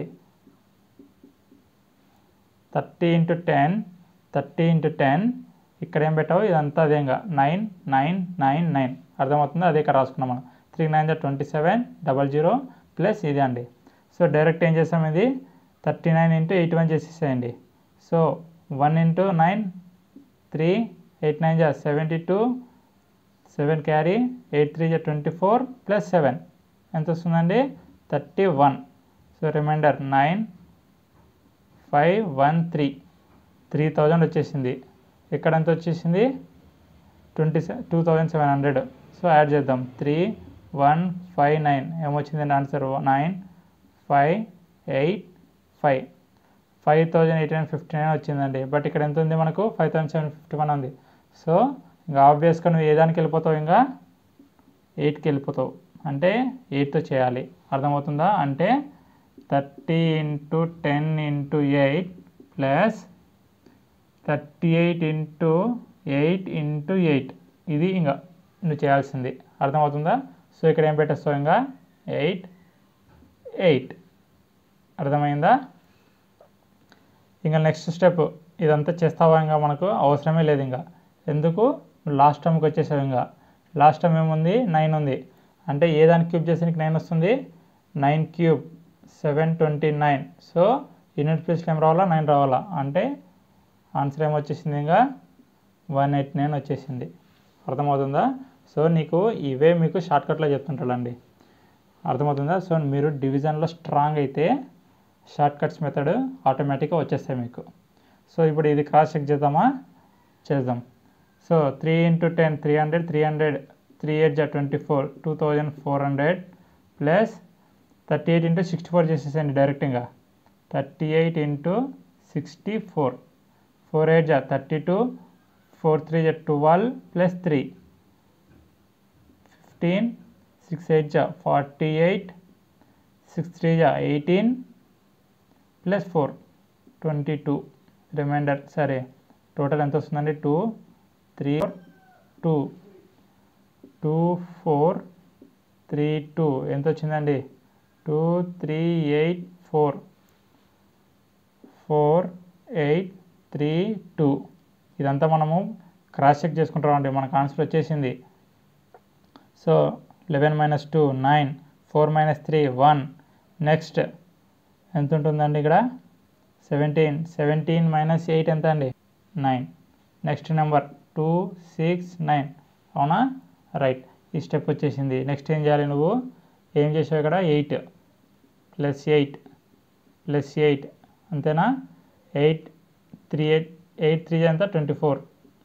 [SPEAKER 1] thirty into ten thirty into ten ఇక్కడ ఏం పెట్టావు ఇదంతా అదేగా నైన్ నైన్ నైన్ నైన్ అర్థమవుతుందా అదే ఇక్కడ రాసుకున్నాం మనం త్రీ నైన్ జా twenty seven double zero plus ఇది అండి సో డైరెక్ట్ ఏం చేసాం ఇది thirty nine into eight one చేసేసేయండి so one into nine three eight nine జా seventy two seven carry eight three జా ట్వంటీ ఫోర్ ప్లస్ సెవెన్ ఎంత వస్తుందండి thirty one so remainder nine five one three three thousand వచ్చేసింది ఇక్కడ ఎంత వచ్చేసింది twenty two thousand seven hundred so add చేద్దాం త్రీ వన్ ఫైవ్ నైన్ ఏమొచ్చిందండి answer nine five eight five five thousand eight hundred fifty nine వచ్చిందండి బట్ ఇక్కడ ఎంత ఉంది మనకు five thousand seven fifty one ఉంది సో ఇంకా ఆబ్వియస్గా నువ్వు ఏ దానికి వెళ్ళిపోతావు ఇంకా ఎయిట్కి వెళ్ళిపోతావు అంటే ఎయిట్తో చేయాలి అర్థమవుతుందా అంటే thirty into ten into eight plus thirty eight into eight into eight ఇది ఇంకా నువ్వు చేయాల్సింది అర్థమవుతుందా సో ఇక్కడ ఏం పెట్టేస్తావు ఇంకా ఎయిట్ ఎయిట్ అర్థమైందా ఇంకా నెక్స్ట్ స్టెప్ ఇదంతా చేస్తావా ఇంకా మనకు అవసరమే లేదు ఇంకా ఎందుకు లాస్ట్ టర్మ్కి వచ్చేసావు ఇంకా లాస్ట్ టర్మ్ ఏముంది నైన్ ఉంది అంటే ఏ దాని క్యూబ్ చేసి నీకు నైన్ వస్తుంది nine cube seven twenty nine so unit ప్లేస్లో ఏం రావాలా నైన్ రావాలా అంటే ఆన్సర్ ఏమొచ్చేసింది ఇంకా వన్ ఎయిట్ నైన్ వచ్చేసింది అర్థమవుతుందా సో నీకు ఇవే మీకు షార్ట్కట్లో చెప్తుంటాడండి అర్థమవుతుందా సో మీరు డివిజన్లో స్ట్రాంగ్ అయితే షార్ట్ కట్స్ మెథడ్ ఆటోమేటిక్గా వచ్చేస్తాయి మీకు సో ఇప్పుడు ఇది క్రాస్ చెక్ చేద్దామా చేద్దాం so three into ten three hundred three hundred three eight జా twenty four two thousand four hundred plus thirty eight into sixty four చేసేసండి డైరెక్ట్గా thirty eight into sixty four four eight జా థర్టీ టూ ఫోర్ త్రీ జా twelve plus three fifteen six eight జా ఫార్టీ ఎయిట్ సిక్స్ త్రీ జా eighteen plus four twenty two remainder సరే టోటల్ ఎంత వస్తుందండి two three two two four three two ఎంత వచ్చిందండి two three eight four four eight three two ఇదంతా మనము క్రాస్ చెక్ చేసుకుంటామండి మనకు ఆన్సర్ వచ్చేసింది so eleven minus two nine four minus three one next ఎంత ఉంటుందండి ఇక్కడ సెవెంటీన్ సెవెంటీన్ మైనస్ ఎయిట్ ఎంత అండి nine next number two six nine అవునా రైట్ ఈ స్టెప్ వచ్చేసింది నెక్స్ట్ ఏం చేయాలి నువ్వు ఏం చేసావు ఇక్కడ eight plus eight plus eight అంతేనా eight three eight eight three ఎంత twenty four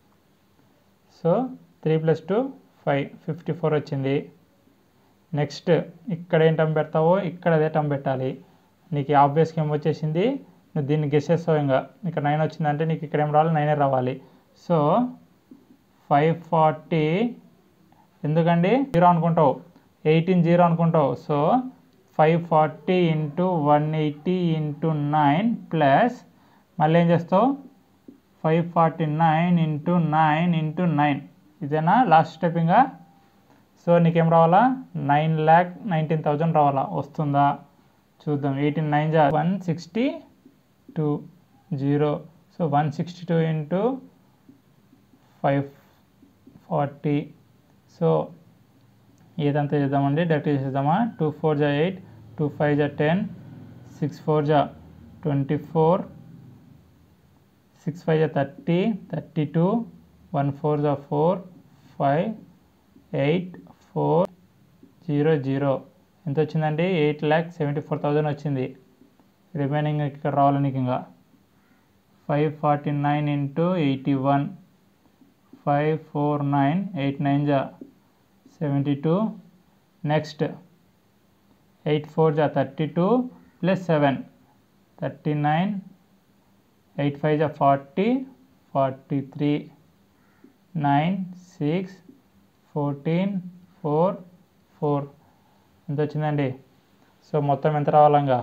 [SPEAKER 1] so three plus two five fifty four వచ్చింది నెక్స్ట్ ఇక్కడ ఏం టర్మ్ పెడతావో ఇక్కడ అదే టర్మ్ పెట్టాలి నీకు ఆబ్వియస్గా ఏం వచ్చేసింది నువ్వు దీన్ని గెస్ చేస్తావు ఇంకా ఇక్కడ నైన్ వచ్చిందంటే నీకు ఇక్కడ ఏం రావాలి నైనే రావాలి సో ఫైవ్ ఫార్టీ ఎందుకండి జీరో అనుకుంటావు ఎయిటీన్ జీరో అనుకుంటావు so five forty into one eighty into nine plus మళ్ళీ ఏం చేస్తావు five forty nine into nine into nine ఇదేనా లాస్ట్ స్టెప్ ఇంకా సో నీకేం రావాలా నైన్ ల్యాక్ నైన్టీన్ థౌజండ్ రావాలా వస్తుందా చూద్దాం ఎయిటీన్ నైన్ జా one sixty two zero so one sixty two into five forty so ఏదంతా చేద్దామండి డైరెక్ట్ చేసేద్దామా టూ ఫోర్ జా ఎయిట్ టూ ఫైవ్ జా టెన్ సిక్స్ ఫోర్ జా ట్వంటీ ఫోర్ సిక్స్ ఫైవ్ జా thirty thirty two one four జా four five eight four zero zero ఎంత వచ్చిందండి eight lakh seventy four thousand వచ్చింది రిమైనింగ్ ఇక్కడ రావాలి నీకు ఇంకా five forty nine into eighty one five four nine eight nine జా seventy two next eight four జా thirty two plus seven thirty nine eight five జా forty forty three nine six fourteen four four ఎంత వచ్చిందండి సో మొత్తం ఎంత రావాలంగా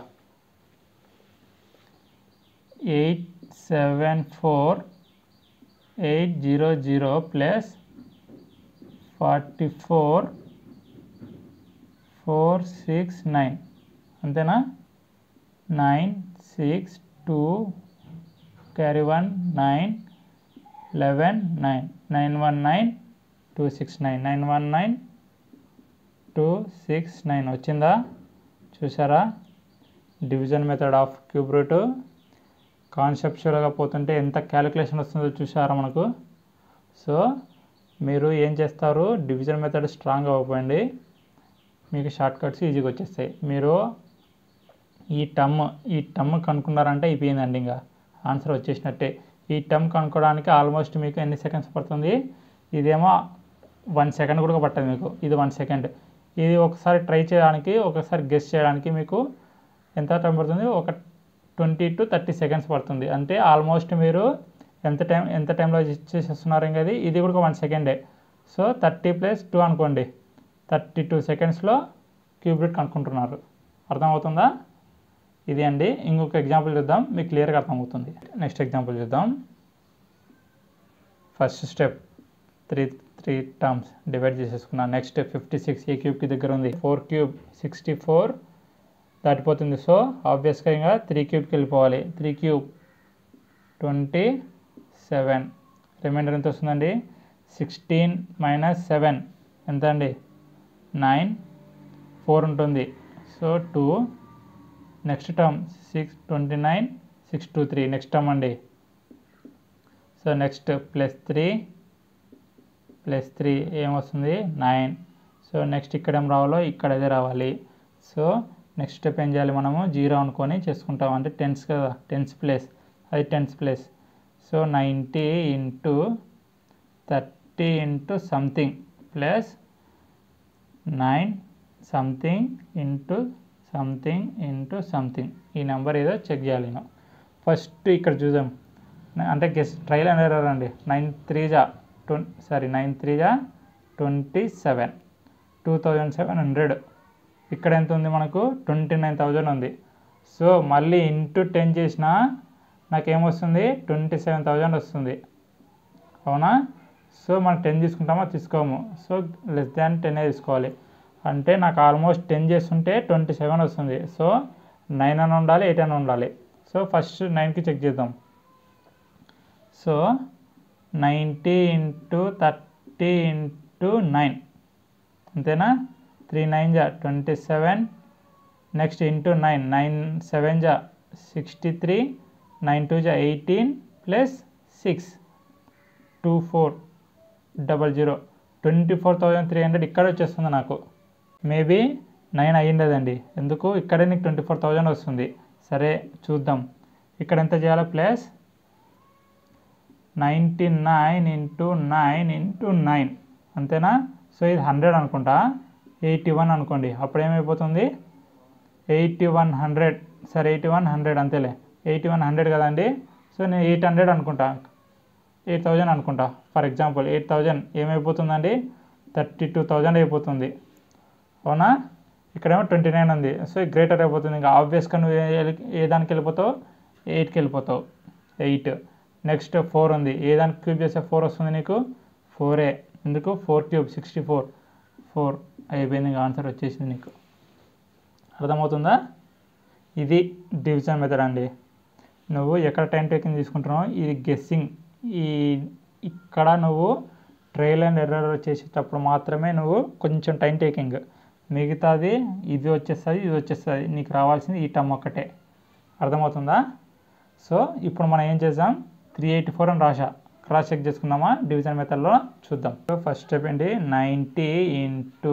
[SPEAKER 1] eight seven four eight zero zero plus forty four four six nine అంతేనా nine six two carry one nine eleven nine nine one nine two six nine nine one nine two six nine వచ్చిందా చూసారా division method of cube root కాన్సెప్చువల్గా పోతుంటే ఎంత క్యాలిక్యులేషన్ వస్తుందో చూసారా మనకు సో మీరు ఏం చేస్తారు డివిజన్ మెథడ్ స్ట్రాంగ్ అవ్వకండి మీకు షార్ట్ కట్స్ ఈజీగా వచ్చేస్తాయి మీరు ఈ టమ్ ఈ టమ్ కనుక్కున్నారంటే అయిపోయిందండి ఇంకా ఆన్సర్ వచ్చేసినట్టే ఈ టమ్ కనుక్కోవడానికి ఆల్మోస్ట్ మీకు ఎన్ని సెకండ్స్ పడుతుంది ఇదేమో వన్ సెకండ్ కూడా పట్టదు మీకు ఇది వన్ సెకండ్ ఇది ఒకసారి ట్రై చేయడానికి ఒకసారి గెస్ చేయడానికి మీకు ఎంత టైం పడుతుంది ఒక ట్వంటీ టు థర్టీ సెకండ్స్ పడుతుంది అంటే ఆల్మోస్ట్ మీరు ఎంత టైం ఎంత టైంలో చేసేస్తున్నారు ఇంకా ఇది ఇది కూడా వన్ సెకండే సో థర్టీ ప్లస్ టూ అనుకోండి థర్టీ టూ సెకండ్స్లో క్యూబ్రిట్ కనుక్కుంటున్నారు అర్థమవుతుందా ఇది అండి ఇంకొక ఎగ్జాంపుల్ చూద్దాం మీకు క్లియర్గా అర్థమవుతుంది నెక్స్ట్ ఎగ్జాంపుల్ చూద్దాం first step three three terms divide చేసేసుకున్నా నెక్స్ట్ ఫిఫ్టీ సిక్స్ ఏ క్యూబ్కి దగ్గర ఉంది ఫోర్ క్యూబ్ సిక్స్టీ ఫోర్ దాటిపోతుంది సో ఆబ్వియస్గా ఇంకా త్రీ క్యూబ్కి వెళ్ళిపోవాలి three cube twenty seven remainder ఎంత వస్తుందండి సిక్స్టీన్ మైనస్ సెవెన్ ఎంత అండి నైన్ ఫోర్ ఉంటుంది so two next term six twenty nine six two three next term అండి so next plus three plus three ఏమొస్తుంది నైన్ సో నెక్స్ట్ ఇక్కడ ఏం రావాలో ఇక్కడ అదే రావాలి సో నెక్స్ట్ స్టెప్ ఏం చేయాలి మనము జీరో అనుకొని చేసుకుంటాం అంటే టెన్స్ కదా టెన్స్ ప్లేస్ అది tens place so ninety into thirty into something plus nine something into something into something ఈ నెంబర్ ఏదో చెక్ చేయాలి నేను ఫస్ట్ ఇక్కడ చూద్దాం అంటే గెస్ ట్రైల్ అండ్ ఎర్రర్ అండి నైన్ త్రీ జా ట్వం సారీ నైన్ త్రీ జా twenty seven two thousand seven hundred ఇక్కడ ఎంత ఉంది మనకు ట్వంటీ నైన్ థౌజండ్ ఉంది సో మళ్ళీ ఇంటూ టెన్ చేసినా నాకేమొస్తుంది ట్వంటీ సెవెన్ థౌజండ్ వస్తుంది అవునా సో మనం టెన్ తీసుకుంటామా తీసుకోము సో లెస్ దాన్ టెన్ తీసుకోవాలి అంటే నాకు ఆల్మోస్ట్ టెన్ చేస్తుంటే ట్వంటీ సెవెన్ వస్తుంది సో నైన్ అని ఉండాలి ఎయిట్ అని ఉండాలి సో ఫస్ట్ నైన్కి చెక్ చేద్దాం so ninety into thirty into nine అంతేనా త్రీ నైన్ జా twenty seven next into nine nine seven జా సిక్స్టీ త్రీ నైన్ టూ జా eighteen plus six two four double zero twenty four thousand three hundred ఇక్కడ వచ్చేస్తుంది నాకు మేబీ నైన్ అయ్యిండదండి ఎందుకు ఇక్కడే నీకు ట్వంటీ ఫోర్ థౌజండ్ వస్తుంది సరే చూద్దాం ఇక్కడ ఎంత చేయాలి plus ninety nine into nine into nine అంతేనా సో ఇది హండ్రెడ్ అనుకుంటా ఎయిటీ వన్ అనుకోండి అప్పుడు ఏమైపోతుంది ఎయిటీ వన్ హండ్రెడ్ సరే ఎయిటీ వన్ హండ్రెడ్ అంతేలే ఎయిటీ వన్ హండ్రెడ్ కదండి సో నేను ఎయిట్ హండ్రెడ్ అనుకుంటా ఎయిట్ థౌజండ్ అనుకుంటా ఫర్ ఎగ్జాంపుల్ ఎయిట్ థౌజండ్ ఏమైపోతుందండి థర్టీ టూ థౌజండ్ అయిపోతుంది అవునా ఇక్కడేమో ట్వంటీ నైన్ ఉంది సో గ్రేటర్ అయిపోతుంది ఇంకా ఆబ్వియస్గా నువ్వు ఏ ఏ దానికి వెళ్ళిపోతావు ఎయిట్కి వెళ్ళిపోతావు ఎయిట్ నెక్స్ట్ ఫోర్ ఉంది ఏ దానికి క్యూబ్ చేస్తే ఫోర్ వస్తుంది నీకు ఫోరే ఎందుకు four cube sixty four four అయిపోయింది ఇంకా ఆన్సర్ వచ్చేసింది నీకు అర్థమవుతుందా ఇది డివిజన్ మెథడ్ అండి నువ్వు ఎక్కడ టైం టేకింగ్ తీసుకుంటున్నావు ఇది గెస్సింగ్ ఈ ఇక్కడ నువ్వు ట్రైల్ అండ్ ఎర్రర్ చేసేటప్పుడు మాత్రమే నువ్వు కొంచెం టైం టేకింగ్ మిగతాది ఇది వచ్చేస్తుంది ఇది వచ్చేస్తుంది నీకు రావాల్సింది ఈ టమ్ ఒక్కటే అర్థమవుతుందా సో ఇప్పుడు మనం ఏం చేద్దాం త్రీ ఎయిటీ ఫోర్ అని రాశా క్రాస్ చెక్ చేసుకుందామా డివిజన్ మెథడ్లో చూద్దాం సో ఫస్ట్ స్టెప్ ఏంటి ninety into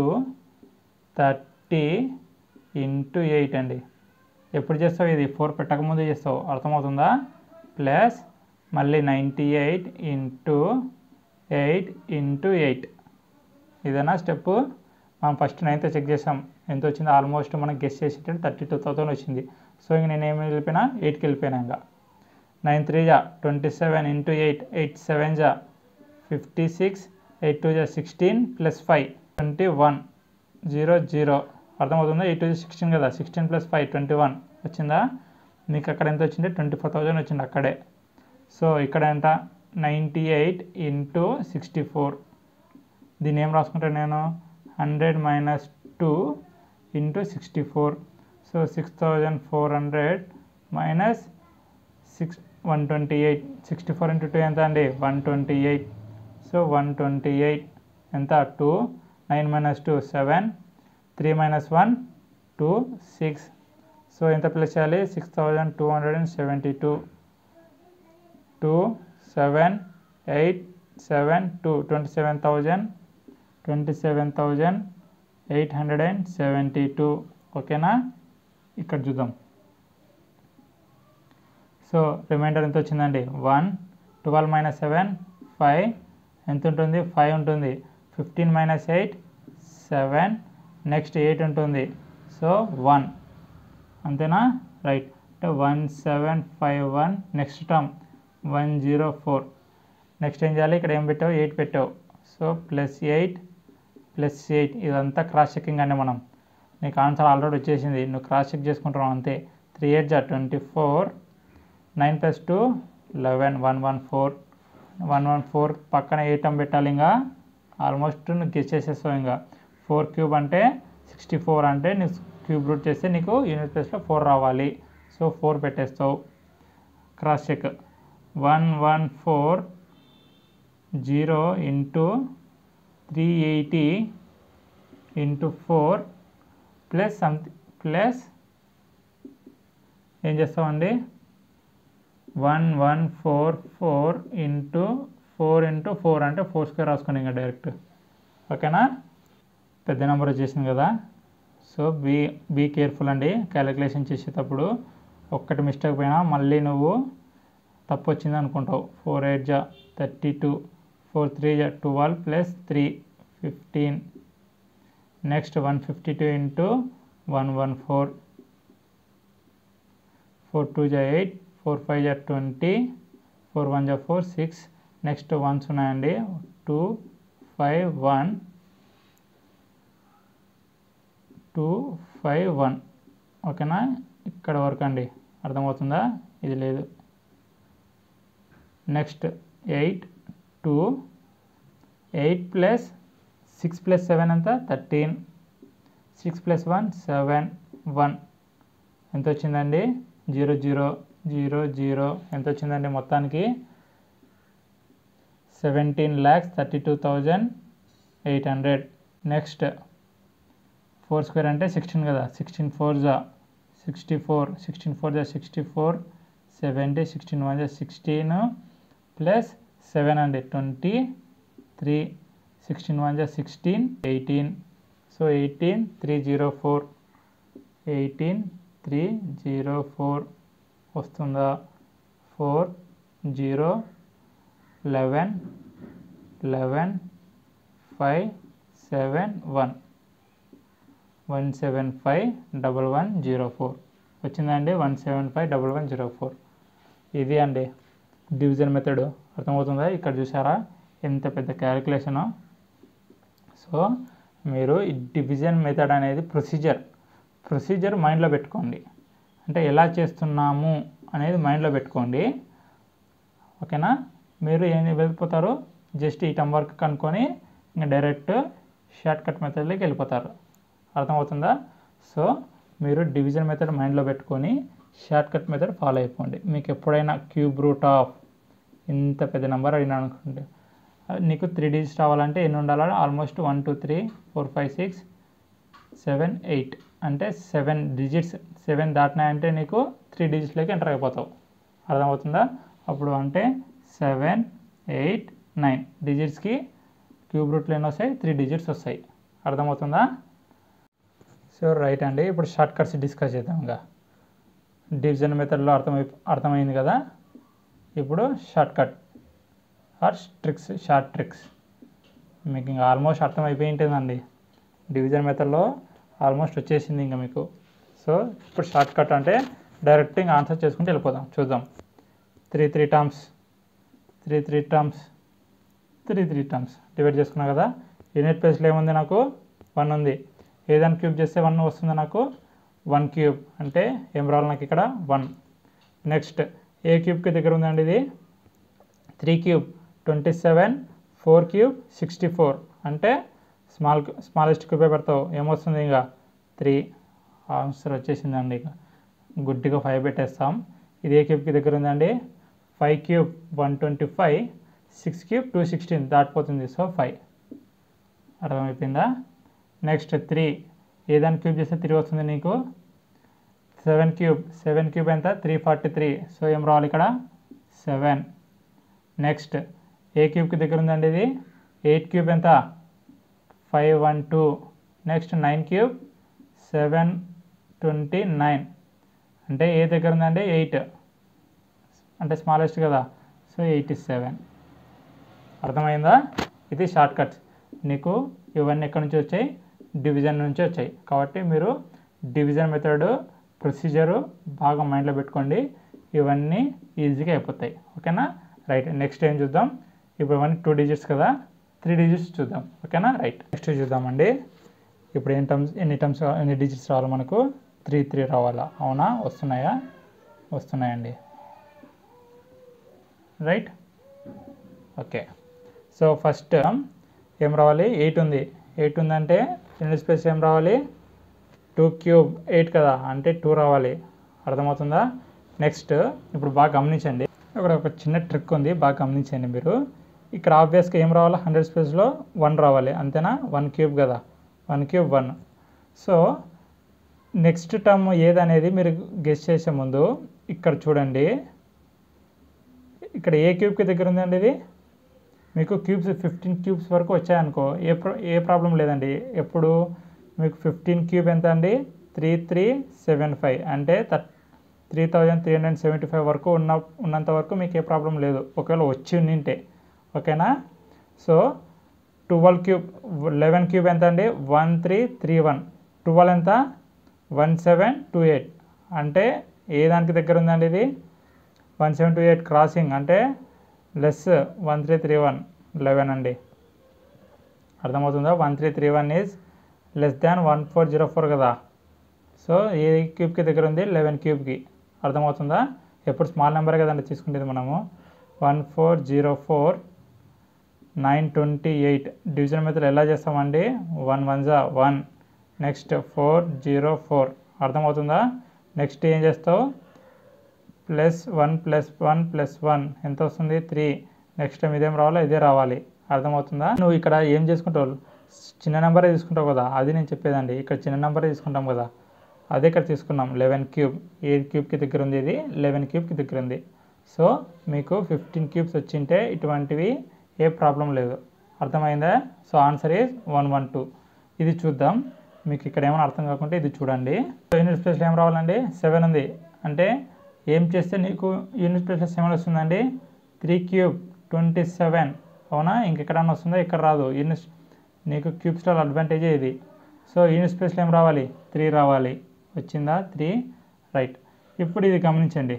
[SPEAKER 1] thirty into eight అండి ఎప్పుడు చేస్తావు ఇది ఫోర్ పెట్టకముందే చేస్తావు అర్థమవుతుందా ప్లస్ మళ్ళీ ninety eight into eight into eight ఇదేనా స్టెప్ మనం ఫస్ట్ నైన్త్ చెక్ చేసాం ఎంత వచ్చింది ఆల్మోస్ట్ మనం గెస్ చేసేటట్టు థర్టీ టూ థౌసండ్ వచ్చింది సో ఇంక నేను ఏమి వెళ్ళిపోయినా ఎయిట్కి వెళ్ళిపోయినా ఇంకా నైన్ త్రీ జా twenty seven into eight eight seven జా ఫిఫ్టీ సిక్స్ ఎయిట్ టూ జా sixteen plus five twenty one zero zero అర్థమవుతుందా ఎయిట్ టూ జా సిక్స్టీన్ కదా sixteen plus five twenty one వచ్చిందా మీకు అక్కడ ఎంత వచ్చింది ట్వంటీ ఫోర్ థౌజండ్ వచ్చింది అక్కడే సో ఇక్కడ ఎంత ninety eight into sixty four దీన్ని ఏం రాసుకుంటాను నేను hundred minus two into sixty four so six thousand four hundred minus six one twenty eight sixty four into two ఎంత అండి one twenty eight so one twenty eight ఎంత two nine minus two seven three minus one two six so ఎంత ప్లస్ చేయాలి six thousand two hundred and seventy two two seven eight seven two twenty seven thousand twenty seven thousand eight hundred and seventy two ఓకేనా ఇక్కడ చూద్దాం సో రిమైండర్ ఎంత వచ్చిందండి one twelve minus seven five ఎంత ఉంటుంది ఫైవ్ ఉంటుంది fifteen minus eight seven next eight ఉంటుంది సో వన్ అంతేనా రైట్ అంటే one seven five one next term one zero four next ఏం చేయాలి ఇక్కడ ఏం పెట్టావు ఎయిట్ పెట్టావు so plus eight plus eight ఇదంతా క్రాస్ చెక్కింగ్ అండి మనం నీకు ఆన్సర్ ఆల్రెడీ వచ్చేసింది నువ్వు క్రాస్ చెక్ చేసుకుంటున్నావు అంతే త్రీ ఎయిట్ జా twenty four nine plus two eleven one one four one one four పక్కన ఎయిట్ అని పెట్టాలి ఇంకా ఆల్మోస్ట్ నువ్వు గెస్ చేసేస్తావు ఇంకా ఫోర్ క్యూబ్ అంటే సిక్స్టీ ఫోర్ అంటే నీకు క్యూబ్ రూట్ చేస్తే నీకు యూనిట్ ప్లేస్లో ఫోర్ రావాలి సో ఫోర్ పెట్టేస్తావు cross check one one four zero into three eighty into four plus something plus ఏం చేస్తామండి one one four four into four into four అంటే ఫోర్ స్క్వేర్ రాసుకోండి ఇంకా డైరెక్ట్ ఓకేనా పెద్ద నెంబర్ వచ్చేసింది కదా సో బీ బీ కేర్ఫుల్ అండి క్యాలిక్యులేషన్ చేసేటప్పుడు ఒక్కటి మిస్టేక్ పోయినా మళ్ళీ నువ్వు తప్పు వచ్చింది అనుకుంటావు ఫోర్ ఎయిట్ జా థర్టీ టూ ఫోర్ త్రీ జా twelve plus three fifteen next one fifty two into one one four four two జా ఎయిట్ ఫోర్ ఫైవ్ జా ట్వంటీ ఫోర్ వన్ జా ఫోర్ సిక్స్ నెక్స్ట్ వన్స్ ఉన్నాయండి two five one two five one ఓకేనా ఇక్కడ వరకు అండి అర్థమవుతుందా ఇది లేదు next eight two eight plus six plus seven ఎంత thirteen six plus one seven one ఎంత వచ్చిందండి జీరో జీరో జీరో జీరో ఎంత వచ్చిందండి మొత్తానికి seventeen lakhs thirty two thousand eight hundred next four square అంటే సిక్స్టీన్ కదా సిక్స్టీన్ ఫోర్ జా సిక్స్టీ ఫోర్ సిక్స్టీన్ ఫోర్ జా sixty four seventy sixteen one జా సిక్స్టీన్ ప్లస్ సెవెన్ అండి ట్వంటీ త్రీ సిక్స్టీన్ వన్ జా sixteen eighteen so eighteen three zero four eighteen three zero four వస్తుందా four zero eleven eleven five seven one one seven five double one zero four వచ్చిందండి one seven five double one zero four ఇది అండి డివిజన్ మెథడ్ అర్థమవుతుందా ఇక్కడ చూసారా ఎంత పెద్ద క్యాలిక్యులేషను సో మీరు ఈ డివిజన్ మెథడ్ అనేది ప్రొసీజర్ ప్రొసీజర్ మైండ్లో పెట్టుకోండి అంటే ఎలా చేస్తున్నాము అనేది మైండ్లో పెట్టుకోండి ఓకేనా మీరు ఏం వెళ్ళిపోతారు జస్ట్ ఈ టమ్ వర్క్ కనుక్కొని ఇంకా డైరెక్ట్ షార్ట్ కట్ మెథడ్లోకి వెళ్ళిపోతారు అర్థమవుతుందా సో మీరు డివిజన్ మెథడ్ మైండ్లో పెట్టుకొని షార్ట్ కట్ మెథడ్ ఫాలో అయిపోండి మీకు ఎప్పుడైనా క్యూబ్ రూట్ ఆఫ్ ఇంత పెద్ద నెంబర్ అడిగినా అనుకోండి నీకు త్రీ డిజిట్స్ రావాలంటే ఎన్ని ఉండాలి almost one two three four five six seven eight అంటే సెవెన్ డిజిట్స్ సెవెన్ దాటినాయంటే నీకు త్రీ డిజిట్స్లోకి ఎంటర్ అయిపోతావు అర్థమవుతుందా అప్పుడు అంటే సెవెన్ ఎయిట్ నైన్ డిజిట్స్కి క్యూబ్ రూట్లు ఎన్ని వస్తాయి త్రీ డిజిట్స్ వస్తాయి అర్థమవుతుందా సో రైట్ అండి ఇప్పుడు షార్ట్ కట్స్ డిస్కస్ చేద్దాం ఇంకా డివిజన్ మెథడ్లో అర్థమై అర్థమైంది కదా ఇప్పుడు short cut or tricks short tricks మీకు ఇంకా ఆల్మోస్ట్ అర్థమైపోయి ఉంటుందండి డివిజన్ మెథడ్లో ఆల్మోస్ట్ వచ్చేసింది ఇంకా మీకు సో ఇప్పుడు షార్ట్ కట్ అంటే డైరెక్ట్ ఇంకా ఆన్సర్ చేసుకుంటూ వెళ్ళిపోదాం చూద్దాం three three terms three three terms three three terms divide చేసుకున్నా కదా యూనిట్ ప్లేస్లో ఏముంది నాకు వన్ ఉంది ఏదైనా క్యూబ్ చేస్తే వన్ వస్తుంది నాకు వన్ క్యూబ్ అంటే ఏం రావాలి నాకు ఇక్కడ వన్ నెక్స్ట్ ఏ క్యూబ్కి దగ్గర ఉందండి ఇది three cube twenty seven four cube sixty four అంటే స్మాల్ స్మాలెస్ట్ క్యూబే పెడతావు ఏమొస్తుంది ఇంకా త్రీ ఆన్సర్ వచ్చేసిందండి ఇక గుడ్డిగా ఫైవ్ పెట్టేస్తాం ఇది ఏ క్యూబ్కి దగ్గర ఉందండి five cube one twenty five six cube two sixteen దాటిపోతుంది సో ఫైవ్ అర్థమైపోయిందా నెక్స్ట్ త్రీ ఏ దాన్ని క్యూబ్ చేస్తే తిరిగి వస్తుంది నీకు సెవెన్ క్యూబ్ సెవెన్ క్యూబ్ ఎంత త్రీ ఫార్టీ త్రీ సో ఏం రావాలి ఇక్కడ సెవెన్ నెక్స్ట్ ఏ క్యూబ్కి దగ్గర ఉందండి ఇది ఎయిట్ క్యూబ్ ఎంత five one two next nine cube seven twenty nine అంటే ఏ దగ్గర ఉందండి ఎయిట్ అంటే స్మాలెస్ట్ కదా సో ఎయిటీ సెవెన్ అర్థమైందా ఇది షార్ట్ కట్స్ నీకు ఇవన్నీ ఎక్కడి నుంచి వచ్చాయి డివిజన్ నుంచి వచ్చాయి కాబట్టి మీరు డివిజన్ మెథడ్ ప్రొసీజరు బాగా మైండ్లో పెట్టుకోండి ఇవన్నీ ఈజీగా అయిపోతాయి ఓకేనా రైట్ నెక్స్ట్ ఏం చూద్దాం ఇప్పుడు ఇవన్నీ టూ డిజిట్స్ కదా త్రీ డిజిట్స్ చూద్దాం ఓకేనా రైట్ నెక్స్ట్ చూద్దామండి ఇప్పుడు ఎన్ని టర్మ్స్ ఎన్ని టర్మ్స్ ఎన్ని డిజిట్స్ రావాలి మనకు త్రీ త్రీ రావాలా అవునా వస్తున్నాయా వస్తున్నాయండి రైట్ ఓకే సో ఫస్ట్ ఏం రావాలి ఎయిట్ ఉంది ఎయిట్ ఉందంటే యూనిట్ స్పేస్ ఏం రావాలి టూ క్యూబ్ ఎయిట్ కదా అంటే టూ రావాలి అర్థమవుతుందా నెక్స్ట్ ఇప్పుడు బాగా గమనించండి ఇక్కడ ఒక చిన్న ట్రిక్ ఉంది బాగా గమనించండి మీరు ఇక్కడ ఆబ్వియస్గా ఏం రావాలి హండ్రెడ్ స్పేస్లో వన్ రావాలి అంతేనా వన్ క్యూబ్ కదా one cube one so next term ఏదనేది మీరు గెస్ చేసే ముందు ఇక్కడ చూడండి ఇక్కడ ఏ క్యూబ్కి దగ్గర ఉందండి ఇది మీకు క్యూబ్స్ ఫిఫ్టీన్ క్యూబ్స్ వరకు వచ్చాయనుకో ఏ ప్ర ఏ ప్రాబ్లం లేదండి ఎప్పుడు మీకు ఫిఫ్టీన్ క్యూబ్ ఎంత అండి త్రీ త్రీ సెవెన్ ఫైవ్ అంటే థర్ three thousand three hundred seventy five వరకు ఉన్న ఉన్నంత వరకు మీకు ఏ ప్రాబ్లం లేదు ఒకవేళ వచ్చి ఉండింటే ఓకేనా so twelve cube eleven cube ఎంత అండి one three three one twelve ఎంత వన్ సెవెన్ టూ ఎయిట్ అంటే ఏ దానికి దగ్గర ఉందండి ఇది one seven two eight crossing అంటే less one three three one eleven అండి అర్థమవుతుందా one three three one is less than one four zero four కదా సో ఏ క్యూబ్కి దగ్గర ఉంది లెవెన్ క్యూబ్కి అర్థమవుతుందా ఎప్పుడు స్మాల్ నెంబర్ కదండి తీసుకునేది మనము one four zero four nine twenty eight division method ఎలా చేస్తామండి వన్ వన్ జా one next four zero four అర్థమవుతుందా నెక్స్ట్ ఏం చేస్తావు plus one plus one plus one ఎంత వస్తుంది త్రీ నెక్స్ట్ టైం ఇదేం రావాలో ఇదే రావాలి అర్థమవుతుందా నువ్వు ఇక్కడ ఏం చేసుకుంటావు చిన్న నెంబరే తీసుకుంటావు కదా అది నేను చెప్పేదండి ఇక్కడ చిన్న నెంబరే తీసుకుంటాం కదా అదే ఇక్కడ తీసుకున్నాం లెవెన్ క్యూబ్ ఏ క్యూబ్కి దగ్గర ఉంది ఇది లెవెన్ క్యూబ్కి దగ్గర ఉంది సో మీకు ఫిఫ్టీన్ క్యూబ్స్ వచ్చింటే ఇటువంటివి ఏ ప్రాబ్లం లేదు అర్థమైందా so answer is one one two ఇది చూద్దాం మీకు ఇక్కడ ఏమైనా అర్థం కాకుంటే ఇది చూడండి యూనిట్ ప్లేస్లో ఏం రావాలండి సెవెన్ ఉంది అంటే ఏం చేస్తే నీకు యూనిట్ ప్లేస్లో సెవెన్ వస్తుందండి త్రీ క్యూబ్ ట్వంటీ సెవెన్ అవునా ఇంకెక్కడన్నా వస్తుందా ఇక్కడ రాదు యూనిట్ నీకు క్యూబ్ స్టార్ అడ్వాంటేజే ఇది సో యూనిట్ స్పేస్లో ఏం రావాలి త్రీ రావాలి వచ్చిందా త్రీ రైట్ ఇప్పుడు ఇది గమనించండి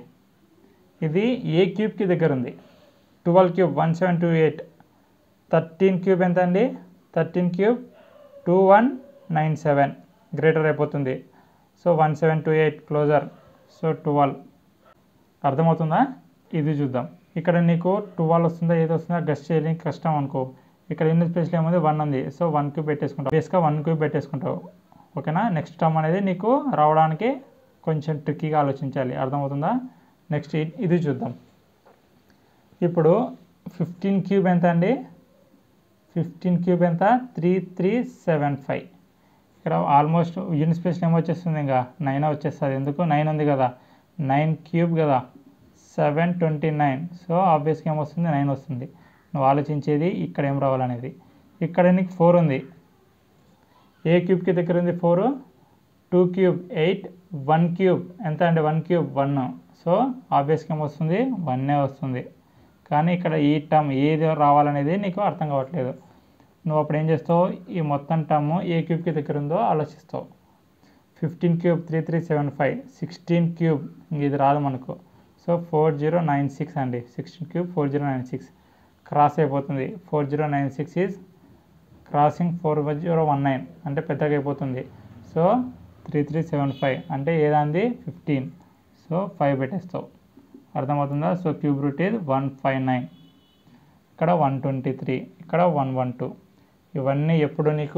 [SPEAKER 1] ఇది ఏ క్యూబ్కి దగ్గర ఉంది twelve cube one seven two eight thirteen cube ఎంత అండి thirteen cube two one nine seven greater అయిపోతుంది so one seven two eight closer so twelve అర్థమవుతుందా ఇది చూద్దాం ఇక్కడ నీకు ట్వెల్వ్ వస్తుందా ఏది వస్తుందా గెస్ట్ చేయడానికి కష్టం అనుకో ఇక్కడ ఎన్ని స్పేస్లో ఏముంది వన్ ఉంది సో వన్ క్యూబ్ పెట్టేసుకుంటావు బేస్గా వన్ క్యూబ్ పెట్టేసుకుంటావు ఓకేనా నెక్స్ట్ టర్మ్ అనేది నీకు రావడానికి కొంచెం ట్రిక్కీగా ఆలోచించాలి అర్థమవుతుందా నెక్స్ట్ ఇది చూద్దాం ఇప్పుడు ఫిఫ్టీన్ క్యూబ్ ఎంత అండి ఫిఫ్టీన్ క్యూబ్ ఎంత త్రీ త్రీ సెవెన్ ఫైవ్ ఇక్కడ ఆల్మోస్ట్ యూనిట్ స్పేస్లో ఏమొచ్చేస్తుంది ఇంకా నైన్ వచ్చేస్తుంది ఎందుకు నైన్ ఉంది కదా నైన్ క్యూబ్ కదా సెవెన్ ట్వంటీ నైన్ సో ఆబ్వియస్గా ఏమొస్తుంది నైన్ వస్తుంది నువ్వు ఆలోచించేది ఇక్కడ ఏం రావాలనేది ఇక్కడ నీకు ఫోర్ ఉంది ఏ క్యూబ్కి దగ్గర ఉంది four two cube eight one cube ఎంత అంటే వన్ క్యూబ్ వన్ సో ఆబ్వియస్గా ఏమొస్తుంది వన్నే వస్తుంది కానీ ఇక్కడ ఈ టర్మ్ ఏది రావాలనేది నీకు అర్థం కావట్లేదు నువ్వు అప్పుడు ఏం చేస్తావు ఈ మొత్తం టర్మ్ ఏ క్యూబ్కి దగ్గర ఉందో ఆలోచిస్తావు fifteen cube three three seven five sixteen cube ఇంక ఇది రాదు మనకు so four zero nine six అండి sixteen cube four zero nine six cross అయిపోతుంది four zero nine six is crossing four zero one nine అంటే పెద్దగా అయిపోతుంది so three three seven five అంటే ఏదాంది ఫిఫ్టీన్ సో ఫైవ్ పెట్టేస్తావు అర్థమవుతుందా so cube root is one five nine ఇక్కడ వన్ ట్వంటీ త్రీ ఇక్కడ వన్ వన్ టూ ఇవన్నీ ఎప్పుడు నీకు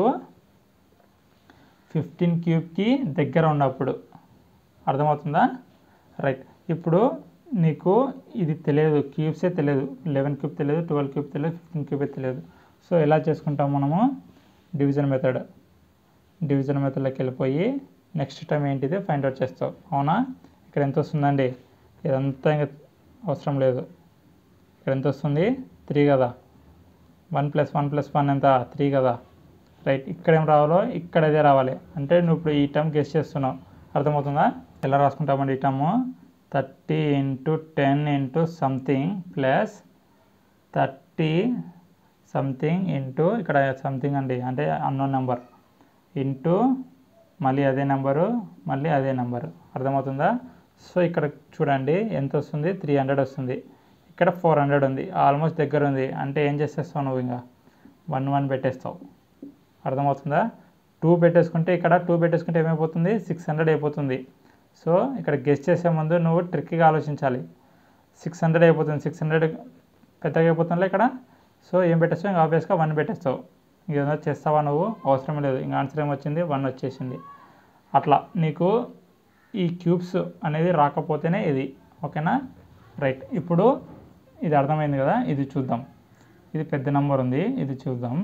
[SPEAKER 1] ఫిఫ్టీన్ క్యూబ్కి దగ్గర ఉన్నప్పుడు అర్థమవుతుందా రైట్ ఇప్పుడు నీకు ఇది తెలియదు క్యూబ్సే తెలియదు లెవెన్ క్యూబ్ తెలియదు ట్వెల్వ్ క్యూబ్ తెలియదు ఫిఫ్టీన్ క్యూబే తెలియదు సో ఎలా చేసుకుంటాం మనము డివిజన్ మెథడ్ డివిజన్ మెథడ్లోకి వెళ్ళిపోయి నెక్స్ట్ టైం ఏంటిది ఫైండ్ అవుట్ చేస్తావు అవునా ఇక్కడ ఎంత వస్తుందండి ఇదంతా ఇంకా అవసరం లేదు ఇక్కడ ఎంత వస్తుంది త్రీ కదా one plus one plus one ఎంత త్రీ కదా రైట్ ఇక్కడ ఏం రావాలో ఇక్కడ అదే రావాలి అంటే నువ్వు ఇప్పుడు ఈ టర్మ్ గెస్ట్ చేస్తున్నావు అర్థమవుతుందా ఎలా రాసుకుంటామండి ఈ term thirty into ten into something plus thirty something into ఇక్కడ సంథింగ్ అండి అంటే అన్నోన్ నెంబర్ ఇంటూ మళ్ళీ అదే నెంబరు మళ్ళీ అదే నెంబరు అర్థమవుతుందా సో ఇక్కడ చూడండి ఎంత వస్తుంది త్రీ హండ్రెడ్ వస్తుంది ఇక్కడ ఫోర్ హండ్రెడ్ ఉంది ఆల్మోస్ట్ దగ్గర ఉంది అంటే ఏం చేసేస్తావు నువ్వు ఇంకా వన్ వన్ పెట్టేస్తావు అర్థమవుతుందా టూ పెట్టేసుకుంటే ఇక్కడ టూ పెట్టేసుకుంటే ఏమైపోతుంది సిక్స్ హండ్రెడ్ అయిపోతుంది సో ఇక్కడ గెస్ట్ చేసే ముందు నువ్వు ట్రిక్గా ఆలోచించాలి సిక్స్ హండ్రెడ్ అయిపోతుంది సిక్స్ హండ్రెడ్ పెద్దగా అయిపోతుందిలే ఇక్కడ సో ఏం పెట్టేస్తావు ఇంకా ఆబ్వియస్గా వన్ పెట్టేస్తావు ఇంకేదో చేస్తావా నువ్వు అవసరం లేదు ఇంకా ఆన్సర్ ఏమొచ్చింది వన్ వచ్చేసింది అట్లా నీకు ఈ క్యూబ్స్ అనేది రాకపోతేనే ఇది ఓకేనా రైట్ ఇప్పుడు ఇది అర్థమైంది కదా ఇది చూద్దాం ఇది పెద్ద నెంబర్ ఉంది ఇది చూద్దాం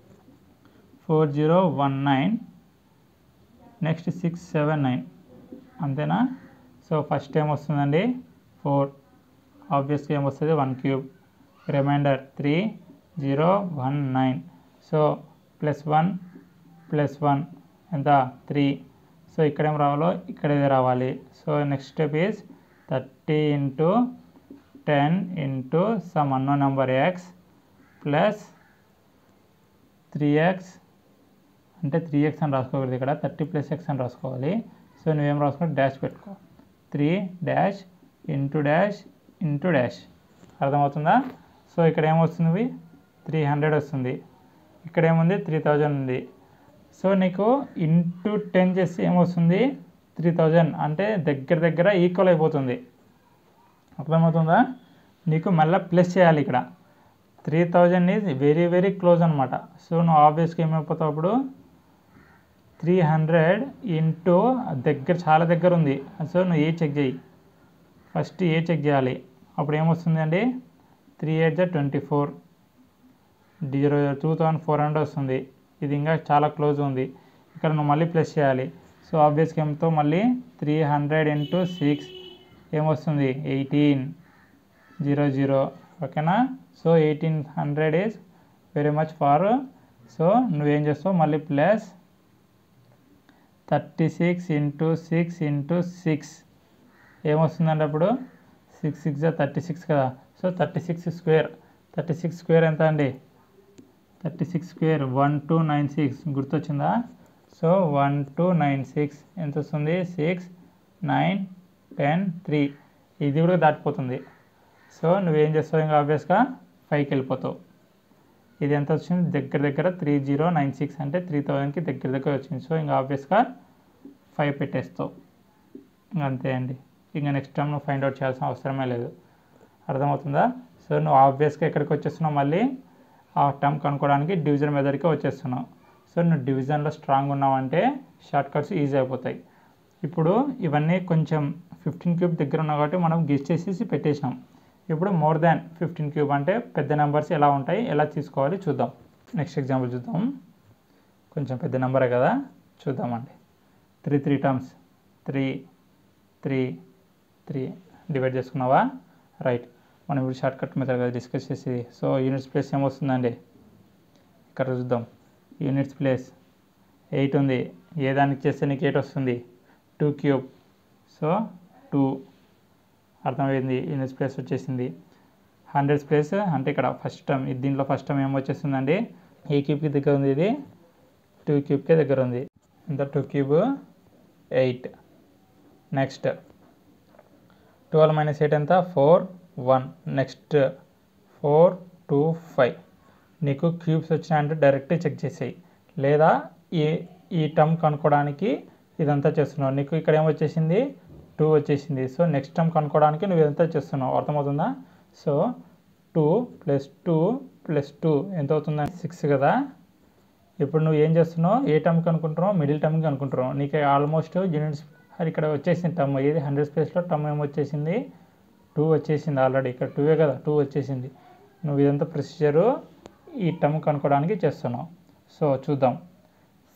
[SPEAKER 1] four zero one nine next six seven nine అంతేనా సో ఫస్ట్ ఏం వస్తుందండి ఫోర్ ఆబ్వియస్గా ఏమొస్తుంది one cube reminder three zero one nine so plus one plus one ఎంత త్రీ సో ఇక్కడ ఏం రావాలో ఇక్కడ ఇది రావాలి so next step is thirty into ten into some unknown number x plus three x అంటే త్రీ ఎక్స్ అని రాసుకోకూడదు ఇక్కడ థర్టీ ప్లస్ ఎక్స్ అని రాసుకోవాలి సో నువ్వేం రాసుకో డాష్ పెట్టుకో three dash into dash into dash అర్థమవుతుందా సో ఇక్కడ ఏమొస్తుంది త్రీ హండ్రెడ్ వస్తుంది ఇక్కడ ఏముంది త్రీ థౌజండ్ ఉంది సో నీకు ఇంటూ టెన్ చేసి ఏమొస్తుంది త్రీ థౌజండ్ అంటే దగ్గర దగ్గర ఈక్వల్ అయిపోతుంది అర్థమవుతుందా నీకు మళ్ళీ ప్లస్ చేయాలి ఇక్కడ three thousand is very very close అనమాట సో నువ్వు ఆబ్వియస్గా ఏమైపోతావు అప్పుడు త్రీ హండ్రెడ్ ఇంటూ దగ్గర చాలా దగ్గర ఉంది సో నువ్వు ఏ చెక్ చేయి ఫస్ట్ ఏ చెక్ చేయాలి అప్పుడు ఏమొస్తుంది అండి త్రీ ఎయిట్ జా twenty four zero two thousand four hundred వస్తుంది ఇది ఇంకా చాలా క్లోజ్ ఉంది ఇక్కడ నువ్వు మళ్ళీ ప్లస్ చేయాలి సో ఆబ్వియస్గా ఏమితో మళ్ళీ త్రీ హండ్రెడ్ ఇంటూ సిక్స్ ఏమొస్తుంది ఎయిటీన్ జీరో జీరో ఓకేనా so eighteen hundred is very much far so నువ్వేం చేస్తావు మళ్ళీ plus thirty six into six into six ఏమొస్తుందండి అప్పుడు సిక్స్ సిక్స్ థర్టీ సిక్స్ కదా so thirty six square thirty six square ఎంత అండి thirty six square one two nine six గుర్తొచ్చిందా so one two nine six ఎంత వస్తుంది సిక్స్ నైన్ టెన్ త్రీ ఇది కూడా దాటిపోతుంది సో నువ్వేం చేస్తావు ఇంకా ఆబ్వియస్గా ఫైవ్కి వెళ్ళిపోతావు ఇది ఎంత వచ్చింది దగ్గర దగ్గర త్రీ జీరో నైన్ సిక్స్ అంటే త్రీ థౌజండ్కి దగ్గర దగ్గర వచ్చింది సో ఇంకా ఆబ్వియస్గా ఫైవ్ పెట్టేస్తావు ఇంకా అంతే అండి ఇంకా నెక్స్ట్ టైం నువ్వు ఫైండ్ అవుట్ చేయాల్సిన అవసరమే లేదు అర్థమవుతుందా సో నువ్వు ఆబ్వియస్గా ఎక్కడికి వచ్చేస్తున్నావు మళ్ళీ ఆ టర్మ్ కనుక్కోవడానికి డివిజన్ మెథడ్కే వచ్చేస్తున్నావు సో నువ్వు డివిజన్లో స్ట్రాంగ్ ఉన్నావంటే షార్ట్ కట్స్ ఈజీ అయిపోతాయి ఇప్పుడు ఇవన్నీ కొంచెం ఫిఫ్టీన్ క్యూబ్ దగ్గర ఉన్నావు కాబట్టి మనం గెస్ట్ చేసేసి పెట్టేసినాం ఇప్పుడు మోర్ దాన్ ఫిఫ్టీన్ క్యూబ్ అంటే పెద్ద నెంబర్స్ ఎలా ఉంటాయి ఎలా తీసుకోవాలి చూద్దాం నెక్స్ట్ ఎగ్జాంపుల్ చూద్దాం కొంచెం పెద్ద నెంబరే కదా చూద్దామండి three three terms three three three divide చేసుకున్నావా రైట్ మనం ఇప్పుడు షార్ట్ కట్ మెథడ్ కదా డిస్కస్ చేసేది సో యూనిట్స్ ప్లేస్ ఏమొస్తుందండి ఇక్కడ చూద్దాం యూనిట్స్ ప్లేస్ ఎయిట్ ఉంది ఏ దానికి చేస్తే నీకు ఎయిట్ వస్తుంది టూ క్యూబ్ సో టూ అర్థమైంది యూనిట్స్ ప్లేస్ వచ్చేసింది హండ్రెడ్స్ ప్లేస్ అంటే ఇక్కడ ఫస్ట్ టర్మ్ ఇది దీంట్లో ఫస్ట్ టర్మ్ ఏమొచ్చేస్తుందండి ఏ క్యూబ్కి దగ్గర ఉంది ఇది టూ క్యూబ్కే దగ్గర ఉంది ఎంత two cube eight next twelve minus eight ఎంత four one next four two five నీకు క్యూబ్స్ వచ్చినాయంటే డైరెక్ట్ చెక్ చేసేయి లేదా ఈ ఈ టర్మ్ కనుక్కోవడానికి ఇదంతా చేస్తున్నావు నీకు ఇక్కడ ఏమొచ్చేసింది టూ వచ్చేసింది సో నెక్స్ట్ టర్మ్ కనుక్కోవడానికి నువ్వు ఇదంతా చేస్తున్నావు అర్థమవుతుందా so two plus two plus two ఎంత అవుతుందండి సిక్స్ కదా ఇప్పుడు నువ్వు ఏం చేస్తున్నావు ఏ టర్మ్కి అనుకుంటున్నావు మిడిల్ టర్మ్కి అనుకుంటున్నావు నీకు ఆల్మోస్ట్ యూనిట్స్ అది ఇక్కడ వచ్చేసింది టర్మ్ ఏది హండ్రెడ్ స్పేస్లో టర్మ్ ఏమొచ్చేసింది టూ వచ్చేసింది ఆల్రెడీ ఇక్కడ టూవే కదా టూ వచ్చేసింది నువ్వు ఇదంతా ప్రొసీజరు ఈ టర్మ్ కనుక్కోవడానికి చేస్తున్నావు సో చూద్దాం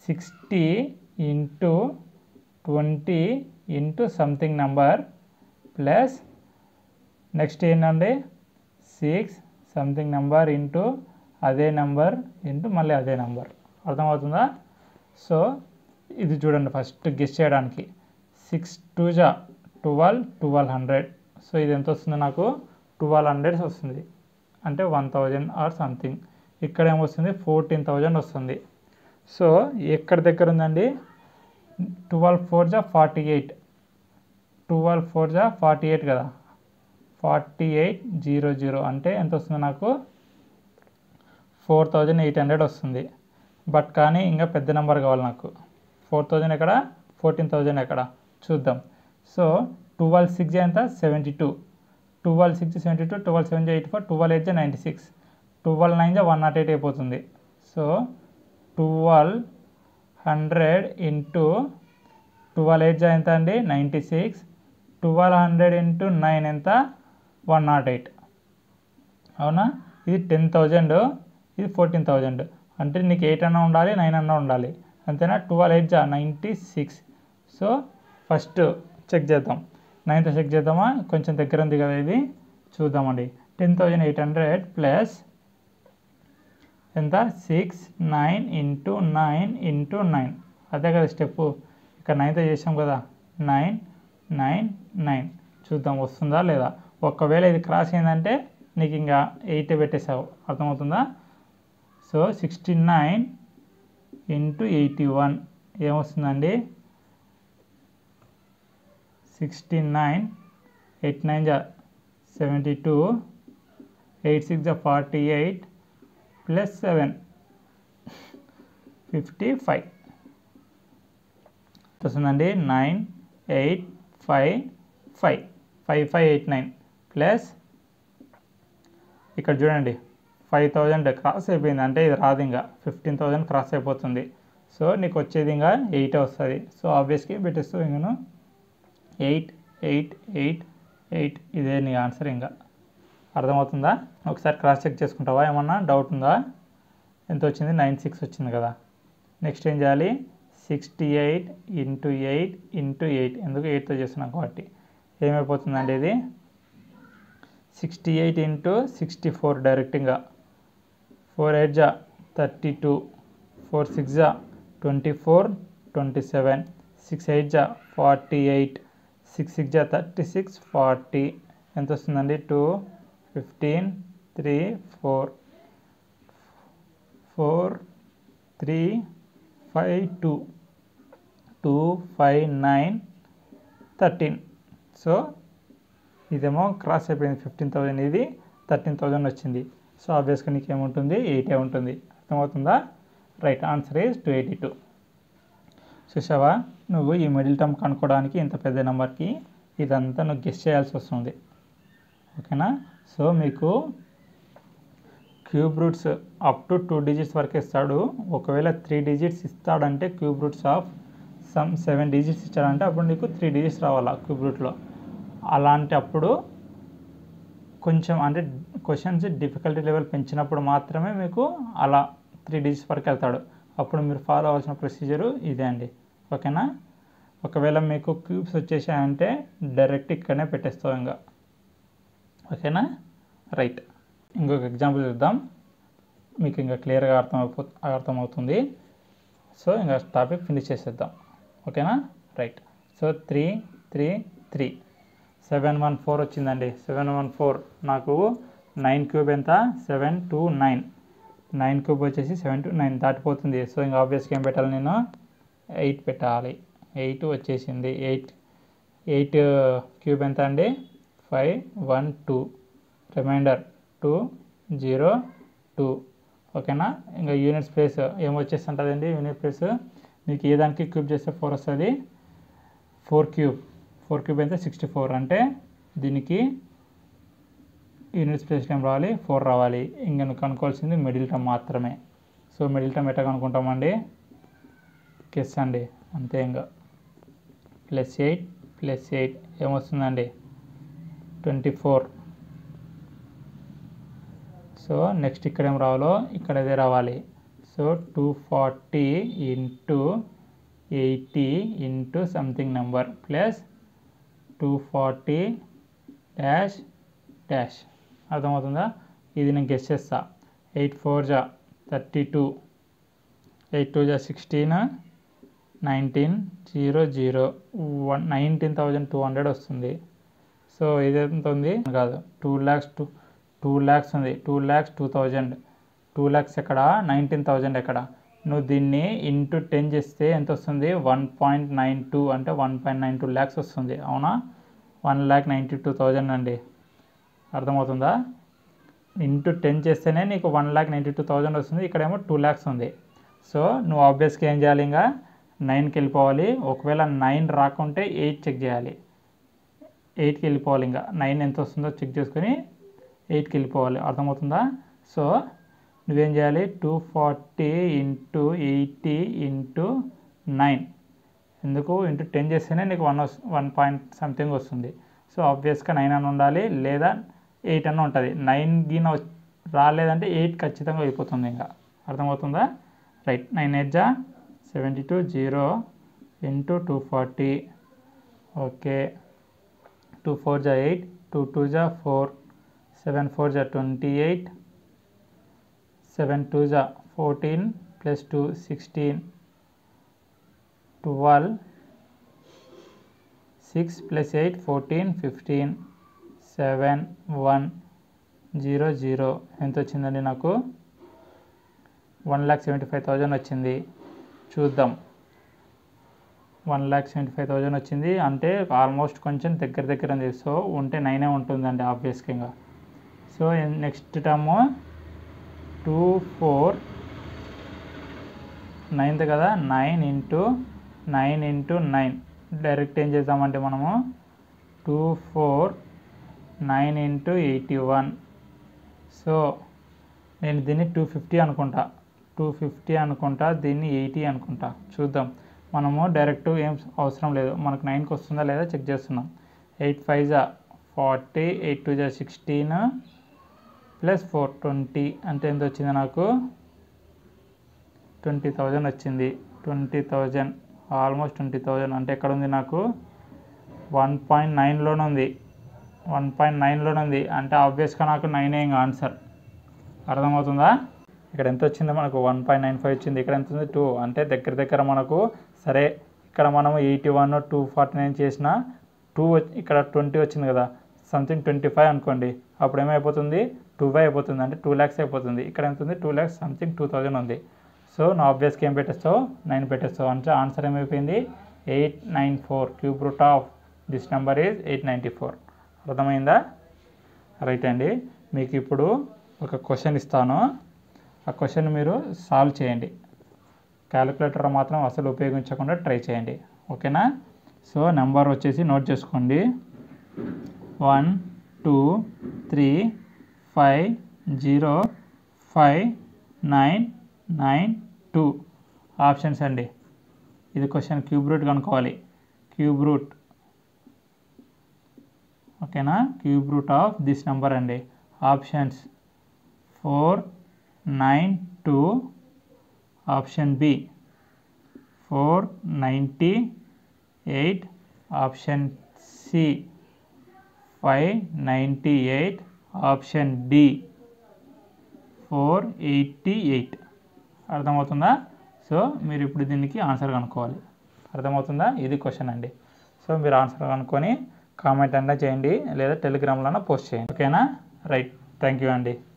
[SPEAKER 1] sixty into twenty into something number plus next ఏంటండి సిక్స్ సంథింగ్ నెంబర్ ఇంటూ అదే నెంబర్ ఇంటూ మళ్ళీ అదే నెంబర్ అర్థమవుతుందా సో ఇది చూడండి ఫస్ట్ గెస్ చేయడానికి సిక్స్ టూ జా ట్వెల్వ్ ట్వెల్వ్ హండ్రెడ్ సో ఇది ఎంత వస్తుంది నాకు ట్వెల్వ్ హండ్రెడ్స్ వస్తుంది అంటే వన్ థౌజండ్ ఆర్ సంథింగ్ ఇక్కడ ఏమొస్తుంది ఫోర్టీన్ థౌజండ్ వస్తుంది సో ఎక్కడ దగ్గర ఉందండి ట్వెల్వ్ ఫోర్ జా ఫార్టీ ఎయిట్ ట్వెల్వ్ ఫోర్ జా ఫార్టీ ఎయిట్ కదా ఫార్టీ ఎయిట్ జీరో జీరో అంటే ఎంత వస్తుంది నాకు ఫోర్ థౌజండ్ ఎయిట్ హండ్రెడ్ వస్తుంది బట్ కానీ ఇంకా పెద్ద నెంబర్ కావాలి నాకు ఫోర్ థౌజండ్ ఎక్కడ ఫోర్టీన్ థౌజండ్ ఎక్కడ చూద్దాం సో ట్వెల్వ్ సిక్స్ ఎంత seventy two twelve six seventy two twelve seven eighty four twelve eight ninety six twelve nine one not eight అయిపోతుంది so twelve hundred into twelve eight ఎంత అండి ninety six twelve hundred into nine ఎంత వన్ నాట్ ఎయిట్ అవునా ఇది టెన్ థౌజండ్ ఇది ఫోర్టీన్ థౌజండ్ అంటే నీకు ఎయిట్ అన్నా ఉండాలి నైన్ అన్నా ఉండాలి అంతేనా ట్వెల్వ్ ఎయిట్ జా ninety six so first check చేద్దాం నైన్త్ చెక్ చేద్దామా కొంచెం దగ్గర ఉంది కదా ఇది చూద్దామండి ten thousand eight hundred plus ఎంత six nine into nine into nine అదే కదా స్టెప్ ఇక్కడ నైన్త్ చేసాం కదా నైన్ నైన్ నైన్ చూద్దాం వస్తుందా లేదా ఒకవేళ ఇది క్రాస్ అయిందంటే నీకు ఇంకా ఎయిట్ పెట్టేసావు అర్థమవుతుందా so sixty nine into eighty one ఏమొస్తుందండి సిక్స్టీ నైన్ ఎయిట్ నైన్ జా సెవెంటీ టూ ఎయిట్ సిక్స్ జా forty eight plus seven fifty five వస్తుందండి nine eight five five five five eight nine plus ఇక్కడ చూడండి ఫైవ్ థౌజండ్ క్రాస్ అయిపోయింది అంటే ఇది రాదు ఇంకా ఫిఫ్టీన్ థౌజండ్ క్రాస్ అయిపోతుంది సో నీకు వచ్చేది ఇంకా ఎయిట్ వస్తుంది సో ఆబ్వియస్గా పెట్టేస్తూ ఇంకను ఎయిట్ ఎయిట్ ఎయిట్ ఎయిట్ ఇదే నీ ఆన్సర్ ఇంకా అర్థమవుతుందా ఒకసారి క్రాస్ చెక్ చేసుకుంటావా ఏమన్నా డౌట్ ఉందా ఎంత వచ్చింది నైన్ సిక్స్ వచ్చింది కదా నెక్స్ట్ ఏం చేయాలి sixty eight into eight into eight ఎందుకు ఎయిట్తో చేస్తున్నాం కాబట్టి ఏమైపోతుందండి ఇది sixty eight into sixty four డైరెక్ట్గా ఫోర్ ఎయిట్ జా థర్టీ టూ ఫోర్ సిక్స్ జా twenty four twenty seven six eight జా ఫార్టీ ఎయిట్ సిక్స్ సిక్స్ జా థర్టీ సిక్స్ ఫార్టీ ఎంత వస్తుందండి two fifteen three four four three five two two five nine thirteen so ఇదేమో క్రాస్ అయిపోయింది ఫిఫ్టీన్ థౌజండ్ ఇది థర్టీన్ థౌజండ్ వచ్చింది సో ఆబ్వియస్గా నీకు ఏముంటుంది ఎయిటే ఉంటుంది అర్థమవుతుందా right answer is two eighty two చూసావా నువ్వు ఈ మిడిల్ టర్మ్ కనుక్కోవడానికి ఇంత పెద్ద నెంబర్కి ఇదంతా నువ్వు గెస్ చేయాల్సి వస్తుంది ఓకేనా సో మీకు cube roots up to two digits వరకు ఇస్తాడు ఒకవేళ త్రీ డిజిట్స్ ఇస్తాడంటే cube roots of some seven digits ఇచ్చాడంటే అప్పుడు నీకు త్రీ డిజిట్స్ రావాలా క్యూబ్ రూట్లో అలాంటి అప్పుడు కొంచెం అంటే క్వశ్చన్స్ డిఫికల్టీ లెవెల్ పెంచినప్పుడు మాత్రమే మీకు అలా త్రీ డిజిట్స్ వరకు వెళ్తాడు అప్పుడు మీరు ఫాలో అవ్వాల్సిన ప్రొసీజరు ఇదే అండి ఓకేనా ఒకవేళ మీకు క్యూబ్స్ వచ్చేసాయంటే డైరెక్ట్ ఇక్కడనే పెట్టేస్తావు ఇంకా ఓకేనా రైట్ ఇంకొక ఎగ్జాంపుల్ చూద్దాం మీకు ఇంకా క్లియర్గా అర్థమైపో అర్థమవుతుంది సో ఇంకా టాపిక్ ఫినిష్ చేసేద్దాం ఓకేనా right so three three three seven one four వచ్చిందండి సెవెన్ వన్ ఫోర్ నాకు నైన్ క్యూబ్ ఎంత seven two nine nine cube వచ్చేసి సెవెన్ టు నైన్ దాటిపోతుంది సో ఇంకా ఆబ్వియస్గా ఏం పెట్టాలి నేను ఎయిట్ పెట్టాలి ఎయిట్ వచ్చేసింది ఎయిట్ ఎయిట్ క్యూబ్ ఎంత అండి five one two reminder two zero two ఓకేనా ఇంకా యూనిట్ స్పేస్ ఏమొచ్చేసి ఉంటుందండి యూనిట్ స్పేస్ మీకు ఏ దానికి క్యూబ్ చేస్తే ఫోర్ వస్తుంది ఫోర్ క్యూబ్ ఫోర్ క్యూబ్ అయితే సిక్స్టీ ఫోర్ అంటే దీనికి యూనిట్ స్పేస్ ఏం రావాలి ఫోర్ రావాలి ఇంకా నువ్వు కనుక్కోవాల్సింది మిడిల్ టర్మ్ మాత్రమే సో మిడిల్ టర్మ్ ఎట్లా కనుక్కుంటామండి కెస్ అండి అంతే ఇంకా ప్లస్ ఎయిట్ ప్లస్ ఎయిట్ ఏమొస్తుందండి ట్వంటీ ఫోర్ సో నెక్స్ట్ ఇక్కడ ఏం రావాలో ఇక్కడ అదే రావాలి so so two forty into eighty into something number plus two forty dash dash అర్థమవుతుందా ఇది నేను గెస్ చేస్తా ఎయిట్ ఫోర్ జా థర్టీ టూ ఎయిట్ టూ జా sixteen nineteen zero zero one nineteen thousand two hundred వస్తుంది సో ఇది ఎంత ఉంది కాదు two lakhs two two lakhs ఉంది two lakhs two thousand two lakhs ఎక్కడ నైన్టీన్ థౌజండ్ ఎక్కడ నువ్వు దీన్ని ఇంటూ టెన్ చేస్తే ఎంత వస్తుంది వన్ పాయింట్ నైన్ టూ అంటే one point nine two lakhs వస్తుంది అవునా one lakh ninety two thousand అండి అర్థమవుతుందా ఇంటూ టెన్ చేస్తేనే నీకు one lakh ninety two thousand వస్తుంది ఇక్కడేమో టూ ల్యాక్స్ ఉంది సో నువ్వు ఆబ్వియస్గా ఏం చేయాలి ఇంకా నైన్కి వెళ్ళిపోవాలి ఒకవేళ నైన్ రాకుంటే ఎయిట్ చెక్ చేయాలి ఎయిట్కి వెళ్ళిపోవాలి ఇంకా నైన్ ఎంత వస్తుందో చెక్ చేసుకొని ఎయిట్కి వెళ్ళిపోవాలి అర్థమవుతుందా సో నువ్వేం చేయాలి two forty into eighty into nine ఎందుకు ఇంటూ టెన్ చేస్తేనే నీకు వన్ వస్ వన్ పాయింట్ సంథింగ్ వస్తుంది సో ఆబ్వియస్గా నైన్ అని ఉండాలి లేదా ఎయిట్ అన్న ఉంటుంది నైన్ గిన రాలేదంటే ఎయిట్ ఖచ్చితంగా అయిపోతుంది ఇంకా అర్థమవుతుందా రైట్ నైన్ ఎయిట్ జా seventy two zero into two forty okay two four జా ఎయిట్ టూ టూ జా ఫోర్ సెవెన్ ఫోర్ జా ట్వంటీ ఎయిట్ సెవెన్ టూ జా fourteen plus two sixteen twelve six plus eight fourteen fifteen seven one zero zero ఎంత వచ్చిందండి నాకు one lakh seventy five thousand వచ్చింది చూద్దాం one lakh seventy five thousand వచ్చింది అంటే ఆల్మోస్ట్ కొంచెం దగ్గర దగ్గర ఉంది సో ఉంటే నైనే ఉంటుందండి ఆబ్వియస్గా ఇంకా so next term two four ninth కదా nine into nine into nine direct ఏం చేద్దామంటే మనము two four nine into eighty one so నేను దీన్ని టూ ఫిఫ్టీ అనుకుంటా టూ ఫిఫ్టీ అనుకుంటా దీన్ని ఎయిటీ అనుకుంటా చూద్దాం మనము డైరెక్ట్ ఏం అవసరం లేదు మనకు నైన్కి వస్తుందా లేదా చెక్ చేస్తున్నాం ఎయిట్ ఫైవ్ జా ఫార్టీ ఎయిట్ టూ జా సిక్స్టీన్ ప్లస్ ఫోర్ ట్వంటీ అంటే ఎంత వచ్చింది నాకు ట్వంటీ థౌజండ్ వచ్చింది twenty thousand almost twenty thousand అంటే ఎక్కడ ఉంది నాకు వన్ పాయింట్ నైన్లోనే ఉంది వన్ పాయింట్ నైన్లోనే ఉంది అంటే ఆబ్వియస్గా నాకు నైన్ ఇంకా ఆన్సర్ అర్థమవుతుందా ఇక్కడ ఎంత వచ్చింది మనకు వన్ పాయింట్ నైన్ ఫైవ్ వచ్చింది ఇక్కడ ఎంత ఉంది టూ అంటే దగ్గర దగ్గర మనకు సరే ఇక్కడ మనం eighty one two forty nine చేసిన టూ ఇక్కడ ట్వంటీ వచ్చింది కదా సంథింగ్ ట్వంటీ ఫైవ్ అనుకోండి అప్పుడు ఏమైపోతుంది టూ ఫైవ్ అయిపోతుంది అంటే టూ ల్యాక్స్ అయిపోతుంది ఇక్కడ ఎంత ఉంది two lakhs something two thousand ఉంది సో నా ఆబ్వియస్గా ఏం పెట్టేస్తావు నైన్ పెట్టేస్తావు అంటే ఆన్సర్ ఏమైపోయింది eight nine four cube root of this number is eight ninety four అర్థమైందా రైట్ అండి మీకు ఇప్పుడు ఒక క్వశ్చన్ ఇస్తాను ఆ క్వశ్చన్ మీరు సాల్వ్ చేయండి క్యాలిక్యులేటర్ మాత్రం అసలు ఉపయోగించకుండా ట్రై చేయండి ఓకేనా సో నెంబర్ వచ్చేసి నోట్ చేసుకోండి one two three five zero five nine nine two options అండి ఇది క్వశ్చన్ క్యూబ్ రూట్ కనుక్కోవాలి క్యూబ్ రూట్ ఓకేనా cube root of this number అండి options four nine two option B four ninety eight option C five ninety eight option D four eighty eight అర్థమవుతుందా సో మీరు ఇప్పుడు దీనికి ఆన్సర్ కనుక్కోవాలి అర్థమవుతుందా ఇది క్వశ్చన్ అండి సో మీరు ఆన్సర్ కనుక్కొని కామెంట్ అన్నా చేయండి లేదా టెలిగ్రామ్లో పోస్ట్ చేయండి ఓకేనా రైట్ థ్యాంక్ యూ అండి